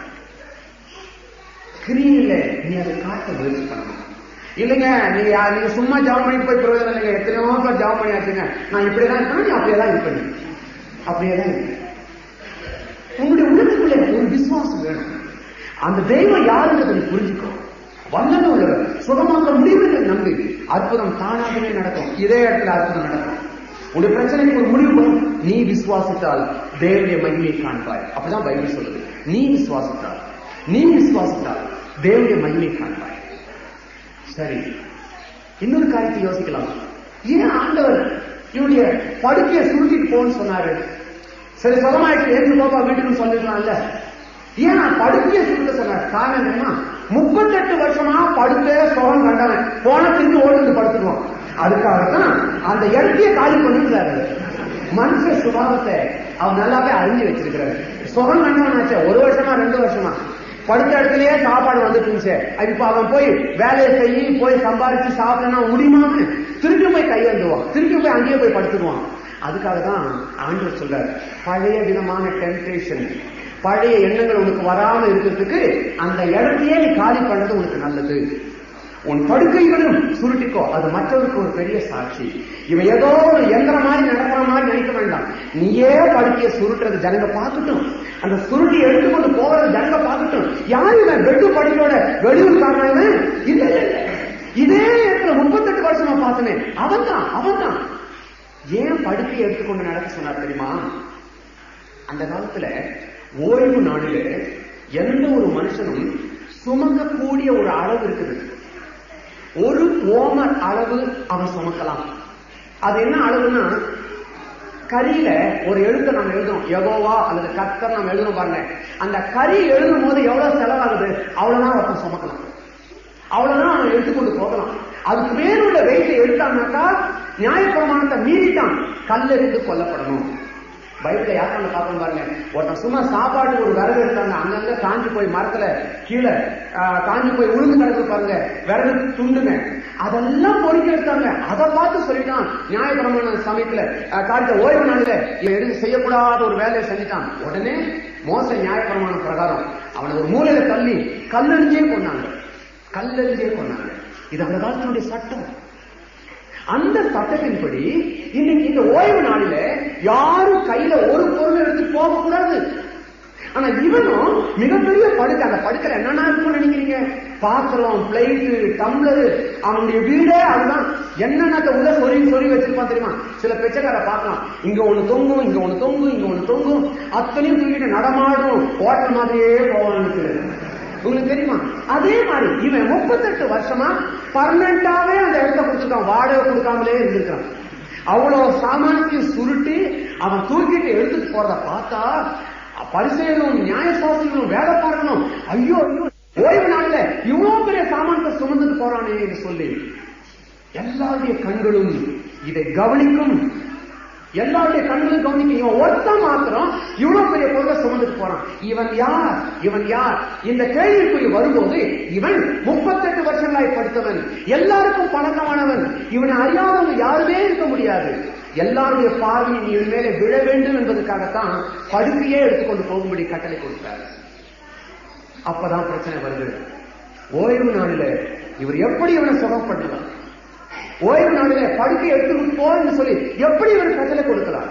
கிரியில நீ அதை காட்ட முயற்சி பண்ணணும் இல்லைங்க நீங்க யா- நீங்க சும்மா ஜாம் பண்ணி போய் பிரயோஜனம் இல்லைங்க எத்தனையோ பேர் ஜாம் பண்ணியாச்சுங்க நான் இப்படியேதான் இருப்பேன் நீ அப்படியே தான் இருப்பேன் அப்படியே தான் இருப்பேன் உங்களுடைய உள்ளத்துக்குள்ளே ஒரு விசுவாசம் வேணும் அந்த தெய்வம் யாருங்கிறத நீ புரிஞ்சுக்கோ வல்லமை உள்ளவர் சுகமாக்க முடியும் நம்பி அற்புதம் தானாகவே நடக்கும் இதே இடத்துல அற்புதம் நடக்கும் உடைய பிரச்சனைக்கு ஒரு முடிவு வரும் நீ விசுவாசித்தால் தேவனுடைய மகிமையை காண்பாய் அப்படிதான் பைபிள் சொல்லுது நீ விசுவாசித்தால் நீ விசுவாசித்தால் தேவனுடைய மகிமையை காண்பாய் சரி இன்னொரு காரியத்தை யோசிக்கலாம் ஏன் ஆண்டவர் இவனுடைய படுக்கையை சுருட்டிட்டு போன்னு சொன்னாரு சரி சுகமாயிட்டு ஏற்று போப்பா வீட்டுக்கு சொல்லிடலாம்ல ஏன் நான் படுக்கையை சுருட்ட சொன்னார் காரணம் என்னன்னா முப்பத்தெட்டு வருஷமா படுக்க சுகம் கண்டவன் போன திரும்பி ஓடுந்து படுத்துடுவான் அதுக்காகத்தான் அந்த இடத்தையே காலி பண்ணிடுறாரு மனுஷ சுபாவத்தை அவர் நல்லாவே அறிஞ்சு வச்சிருக்கிறாரு சுகம் கண்டவனாச்சே ஒரு வருஷமா ரெண்டு வருஷமா படுத்த இடத்துலயே சாப்பாடு வந்துட்டு இருந்துச்சு இப்ப அவன் போய் வேலையை செய்ய போய் சம்பாதிச்சு சாப்பிடனா முடியுமான்னு திருப்பி போய் கையெழுந்துவான் திருப்பி போய் அங்கேயே போய் படுத்துடுவான் அதுக்காக தான் ஆண்டவர் சொல்றார் பழைய விதமான டெம்டேஷன் பழைய எண்ணங்கள் உனக்கு வராம இருக்கிறதுக்கு அந்த இடத்தையே நீ காலி பண்றது உனக்கு நல்லது உன் படுக்கைகளும் சுருட்டிக்கோ அது மற்றவருக்கு ஒரு பெரிய சாட்சி இவன் ஏதோ ஒரு எந்திரம் மாதிரி நடக்கிற மாதிரி நினைக்க வேண்டாம் நீயே படுக்கையை சுருட்டுறது ஜனங்க பார்த்துட்டும் அந்த சுருட்டி எடுத்துக்கொண்டு போறது ஜனங்க பார்த்துட்டும் யார் இவன் வெட்டு படுக்கையோட வெளியூர் காரணம் இல்ல இல்ல இல்ல. இதே இடத்துல முப்பத்தெட்டு வருஷமா பார்த்தனே அவன் தான் அவன் தான் ஏன் படுக்கையை எடுத்துக்கொண்டு நடக்க சொன்னார் தெரியுமா அந்த காலத்துல ஓய்வு நாளில எந்த ஒரு மனுஷனும் சுமக்கக்கூடிய ஒரு அளவு இருக்குது ஒரு ஓமர் அளவு அவன் சுமக்கலாம் அது என்ன அளவுன்னா கரியில ஒரு எழுத்தை நம்ம எழுதுறோம் யகோவா அல்லது கத்தர் நம்ம எழுதுறோம் பாருங்க அந்த கரி எழுதும் போது எவ்வளவு செலவாகுது அவ்வளவுதான் ஒருத்தன் சுமக்கலாம் அவ்வளவுதான் அவன் எடுத்துக்கொண்டு போகலாம் அதுக்கு மேலுள்ள வெயிட்டை எடுத்தான்னாக்கா நியாயப்பிரமாணத்தை மீறிட்டான் கல்லெறிந்து கொல்லப்படணும் பைபிள யாருக்கான பார்க்கணும் பாருங்க ஒருத்தன் சும்மா சாப்பாட்டுக்கு ஒரு விறகு எடுத்தாங்க அங்கங்க காஞ்சி போய் மரத்துல கீழே ஆஹ், காஞ்சி போய் உளுந்து கிடக்கு பாருங்க விறகு துண்டுங்க அதெல்லாம் பொறுக்கி எடுத்தாங்க அதை பார்த்து சொல்லிட்டான் நியாயப்பிரமாண சமயத்துல ஆஹ், காலத்த ஓய்வு நாளில இவன் எதுவும் செய்யக்கூடாத ஒரு வேலையை செஞ்சுட்டான் உடனே மோச நியாயப்பிரமாண பிரகாரம் அவனை ஒரு மூலையில தள்ளி கல்லெறிஞ்சே கொண்டாங்க கல்லெறிஞ்சே கொண்டாங்க இது அந்த காலத்தினுடைய சட்டம் அந்த சட்டத்தின்படி இன்னைக்கு இந்த ஓய்வு நாளில யாரும் கையில ஒரு பொருள் எடுத்து போக கூடாது ஆனா இவனும் மிகப்பெரிய படுக்கை அந்த படுக்கையில என்னென்ன இருக்கும்னு நினைக்கிறீங்க பாத்திரம் பிளேட்டு டம்ளர் அவனுடைய வீடே அதுதான் என்னென்னத்தை உள்ள சொறி சொறி வச்சிருப்பான் தெரியுமா சில பிச்சைக்கார பார்க்கலாம் இங்க ஒண்ணு தொங்கும் இங்க ஒண்ணு தொங்கும் இங்க ஒண்ணு தொங்கும் அத்தனையும் தூக்கிட்டு நடமாடும் ஓட்டல் மாதிரியே போவான்னு உங்களுக்கு தெரியுமா அதே மாதிரி இவன் முப்பத்தெட்டு வருஷமா பர்மனண்டாவே அந்த இடத்த கொடுத்துருக்கான் வாடகை கொடுக்காமலே இருந்திருக்கான் அவ்வளவு சாமானியத்தையும் சுருட்டி அவன் தூக்கிட்டு எடுத்துட்டு போறத பார்த்தா பரிசெயலும் நியாயசாஸ்திரிகளும் வேலை பார்க்கணும் ஐயோ ஐயோ ஓய்வு நாள்ல இவ்வளவு பெரிய சாமானத்தை சுமந்துட்டு போறானே என்று சொல்லி எல்லாருடைய கண்களும் இதை கவனிக்கும் எல்லாருடைய கண்களும் கவனிக்கும் இவன் ஒருத்தன் மாத்திரம் இவ்வளவு பெரிய பொருளை சுமந்துட்டு போறான் இவன் யார் இவன் யார் இந்த கேள்விக்குறி வரும்போது இவன் முப்பத்தெட்டு வருஷங்களாய் படித்தவன் எல்லாருக்கும் பழக்கமானவன் இவனை அறியாதவங்க யாருமே இருக்க முடியாது எல்லாருடைய பார்வையும் இவன் மேலே விழ வேண்டும் என்பதற்காகத்தான் படுக்கையே எடுத்துக்கொண்டு போகும்படி கட்டளை கொடுத்தார் அப்பதான் பிரச்சனை வருது ஓய்வு நாளில இவர் எப்படி இவனை சுகம் பண்ணலாம் ஓய்வு நாளில படுக்கை எடுத்து போன்னு சொல்லி எப்படி இவர் கட்டளை கொடுக்கலாம்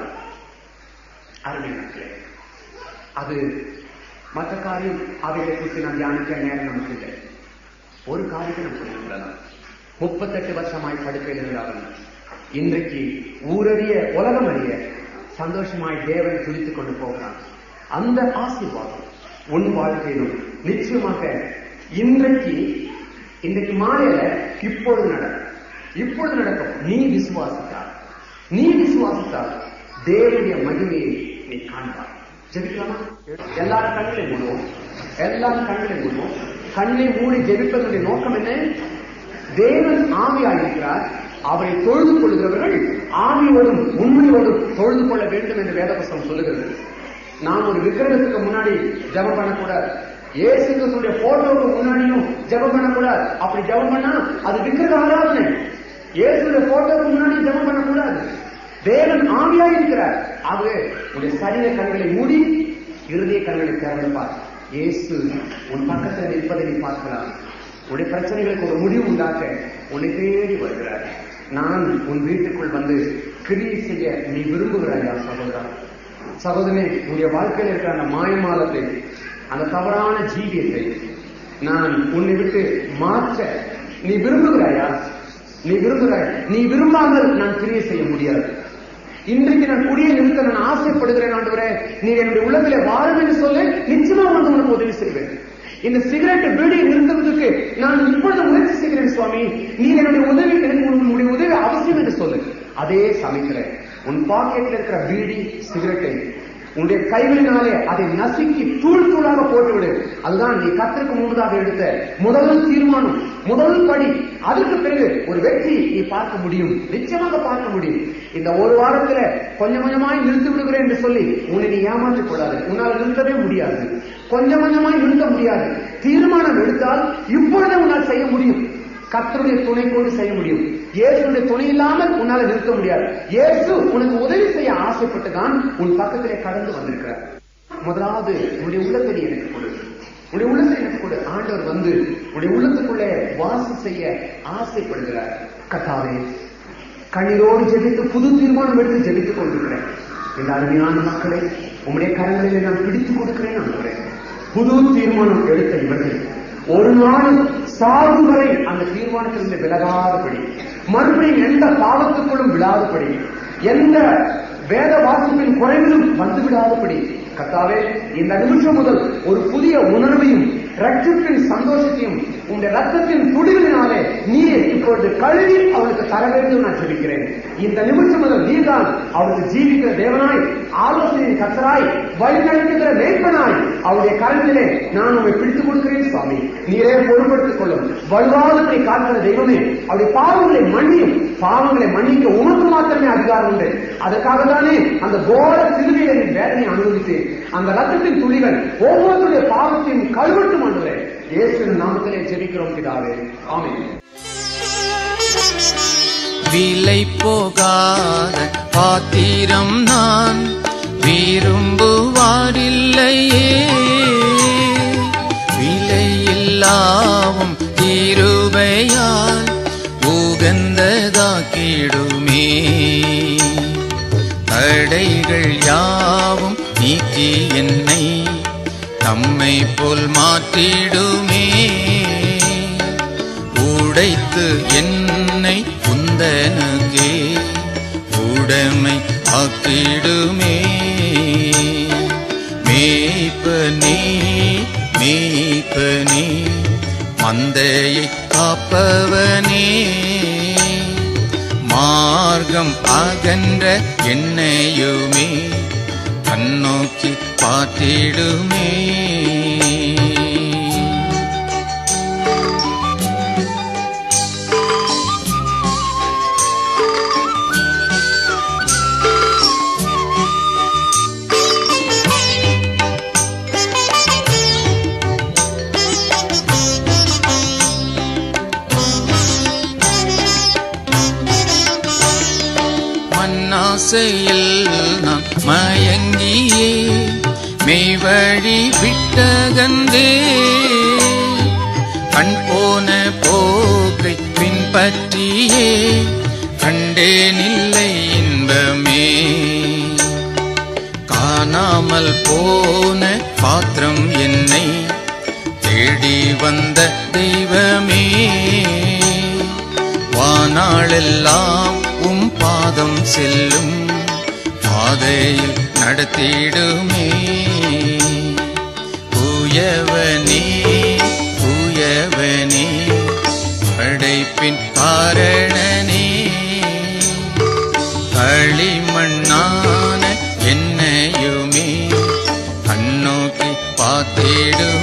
அருமை மக்களே அது மற்ற காரியம் அவைகளை குறித்து நான் தியானிக்க நேரம் நமக்கு இல்லை ஒரு காரியத்தை நம்ம சொல்லிக் கொள்ளலாம் முப்பத்தெட்டு வருஷமாய் படுக்கையில் இருந்தாலும் இன்றைக்கு ஊரறிய உலகம் அறிய சந்தோஷமாய் தேவனை துதித்துக் கொண்டு போகிறான் அந்த ஆசீர்வாதம் உன் வாழ்க்கையிலும் நிச்சயமாக இன்றைக்கு இன்றைக்கு மாலையில இப்பொழுது நடக்கும் இப்பொழுது நடக்கும் நீ விசுவாசித்தால் நீ விசுவாசித்தால் தேவனுடைய மகிமையை நீ காண்பாய் ஜெபிக்கலாமா எல்லாரும் கண்களை மூடுவோம் எல்லாரும் கண்களை மூடுவோம் கண்ணை மூடி ஜெபிப்பதனுடைய நோக்கம் என்ன தேவன் ஆவியாயிருக்கிறார் அவரை தொழுது கொள்கிறவர்கள் ஆவியோடும் உண்மையோடும் தொழுது கொள்ள வேண்டும் என்று வேதபுஸ்தகம் சொல்லுகிறது நான் ஒரு விக்கிரகத்துக்கு முன்னாடி ஜெபம் பண்ணக்கூடாது இயேசு கிறிஸ்துடைய போட்டோவுக்கு முன்னாடியும் ஜெபம் பண்ணக்கூடாது அப்படி ஜெபம் பண்ணா அது விக்கிரக ஆராதனை இயேசுடைய போட்டோவுக்கு முன்னாடி ஜெபம் பண்ணக்கூடாது தேவன் ஆவியாய் இருக்கிறார் ஆகவே உடைய சரீர கண்களை மூடி இருதய கண்களை திறந்து பார் இயேசு உன் பக்கத்தில் நிற்பதை நீ பார்க்கலாம் உடைய பிரச்சனைகளுக்கு ஒரு முடிவு உண்டாக்க உன்னை தேடி வருகிறார் நான் உன் வீட்டுக்குள் வந்து கிரியை செய்ய நீ விரும்புகிறாயா சகோதரா சகோதரனே உன்னுடைய வாழ்க்கையில் இருக்கிற அந்த மாயமாலத்தை அந்த தவறான ஜீவியத்தை நான் உன்னை விட்டு மாற்ற நீ விரும்புகிறாயா நீ விரும்புகிறாய் நீ விரும்பாமல் நான் கிரியை செய்ய முடியாது இன்றைக்கு நான் குடியை நிறுத்த நான் ஆசைப்படுகிறேன் ஆண்டவரே நீ என்னுடைய உள்ளத்திலே வாரும் என்று சொல்ல நிச்சயமா வந்து உனக்கு உதவி செய்வேன் இந்த சிகரெட் பீடியை நிறுத்துவதற்கு நான் இப்பொழுது முயற்சி செய்கிறேன் சுவாமி நீ என்னுடைய உதவி எனக்கு உன்னுடைய உதவி அவசியம் என்று சொல்லு அதே சமயத்துல உன் பாக்கெட்ல இருக்கிற பீடி சிகரெட்டை உன்னுடைய கைகளினாலே அதை நசுக்கி தூள் தூளாக போட்டுவிடு அதுதான் நீ கத்திற்கு முன்பதாக எடுத்த முதல் தீர்மானம் முதல் படி அதுக்கு பிறகு ஒரு வெற்றி நீ பார்க்க முடியும் நிச்சயமாக பார்க்க முடியும் இந்த ஒரு வாரத்துல கொஞ்சம் கொஞ்சமாய் நிறுத்தி விடுகிறேன் என்று சொல்லி உன்னை நீ ஏமாற்றிக் கொள்ளாது உன்னால் நிறுத்தவே முடியாது கொஞ்சம் கொஞ்சமாய் நிறுத்த முடியாது தீர்மானம் எடுத்தால் இப்பொழுதே உன்னால் செய்ய முடியும் கர்த்தருடைய துணை கொண்டு செய்ய முடியும் இயேசுடைய துணை இல்லாமல் உன்னால நிறுத்த முடியாது இயேசு உனக்கு உதவி செய்ய ஆசைப்பட்டு தான் உன் பக்கத்திலே கடந்து வந்திருக்கிறார் முதலாவது உன்னுடைய உள்ளத்தை நீ எனக்கு கொடு உன்னுடைய உள்ளத்தை எனக்கு கொடு ஆண்டவர் வந்து உன்னுடைய உள்ளத்துக்குள்ளே வாசம் செய்ய ஆசைப்படுகிறார் கத்தாவே கண்ணீரோடு ஜெபித்து புது தீர்மானம் எடுத்து ஜெபித்துக் கொண்டிருக்கிறேன் இந்த அருமையான மக்களை உம்முடைய கரங்களிலே நான் பிடித்துக் கொடுக்கிறேன் நம்புகிறேன் புது தீர்மானம் எடுத்த இவர்கள் ஒரு நாள் சாகும் வரை அந்த தீர்மானத்திலிருந்து விலகாதபடி மறுபடியும் எந்த பாவத்துக்குள்ளும் விடாதபடி எந்த வேத வாசிப்பின் குறைவிலும் வந்து விடாதபடி கத்தாவே இந்த நிமிஷம் முதல் ஒரு புதிய உணர்வையும் ரட்சிப்பின் சந்தோஷத்தையும் உங்க ரத்தத்தின் துடிவினாலே நீர் இப்பொழுது கழுவி அவளுக்கு தர வேண்டும் நான் ஜெபிக்கிறேன் இந்த நிமிஷம் முதல் நீதான் அவளுக்கு ஜீவிக்கிற தேவனாய் ஆலோசனையின் கத்தராய் வழிநடத்துகிற வேட்பனாய் அவருடைய கரத்திலே நான் உங்களை பிடித்துக் கொடுக்கிறேன் சுவாமி நீரே பொறுப்படுத்திக் கொள்ளும் வலுவாதத்தை காக்கிற தெய்வமே அவருடைய பாவங்களை மன்னியும் பாவங்களை மன்னிக்க உனக்கு மாத்திரமே அதிகாரம் உண்டு அதற்காக தானே அந்த கோர சிறுவையை வேதனை அனுபவித்து அந்த ரத்தத்தின் துளிகள் ஒவ்வொருடைய பாவத்தையும் கழுவட்டும் ஆண்டுகிறேன் இயேசுவின் நாமத்திலே ஜெபிக்கிறோம் பிதாவே ஆமென் விலை போகாத பாத்திரம் நான் விரும்புவாரில்லையே விலையில்லாவும் இருபையால் உகந்ததாக்கிடுமே தடைகள் யாவும் நீக்கி என்னை தம்மை போல் மாற்றிடுமே உடைத்து என்னை குந்தனுக்கே உடைமை ஆக்கிடுமே மேய்ப்பனே மேய்ப்பனே மந்தையை காப்பவனே மார்க்கம் அகன்ற என்னையுமே கண்ணோக்கி பார்த்திடுமே மண்ணாசையில் நான் மயங்கியே மெய்வழி விட்டகந்தே கண் போன போக்கை பின்பற்றியே கண்டேனில்லை இன்பமே காணாமல் போன பாத்திரம் என்னை தேடி வந்த தெய்வமே வானாளெல்லாம் உம் பாதம் செல்லும் பாதையில் நடத்திடுமே தூயவனே தூயவனே படைப்பின் காரணனே களிமண்ணான என்னையுமே கண்ணோக்கி பார்த்திடுமே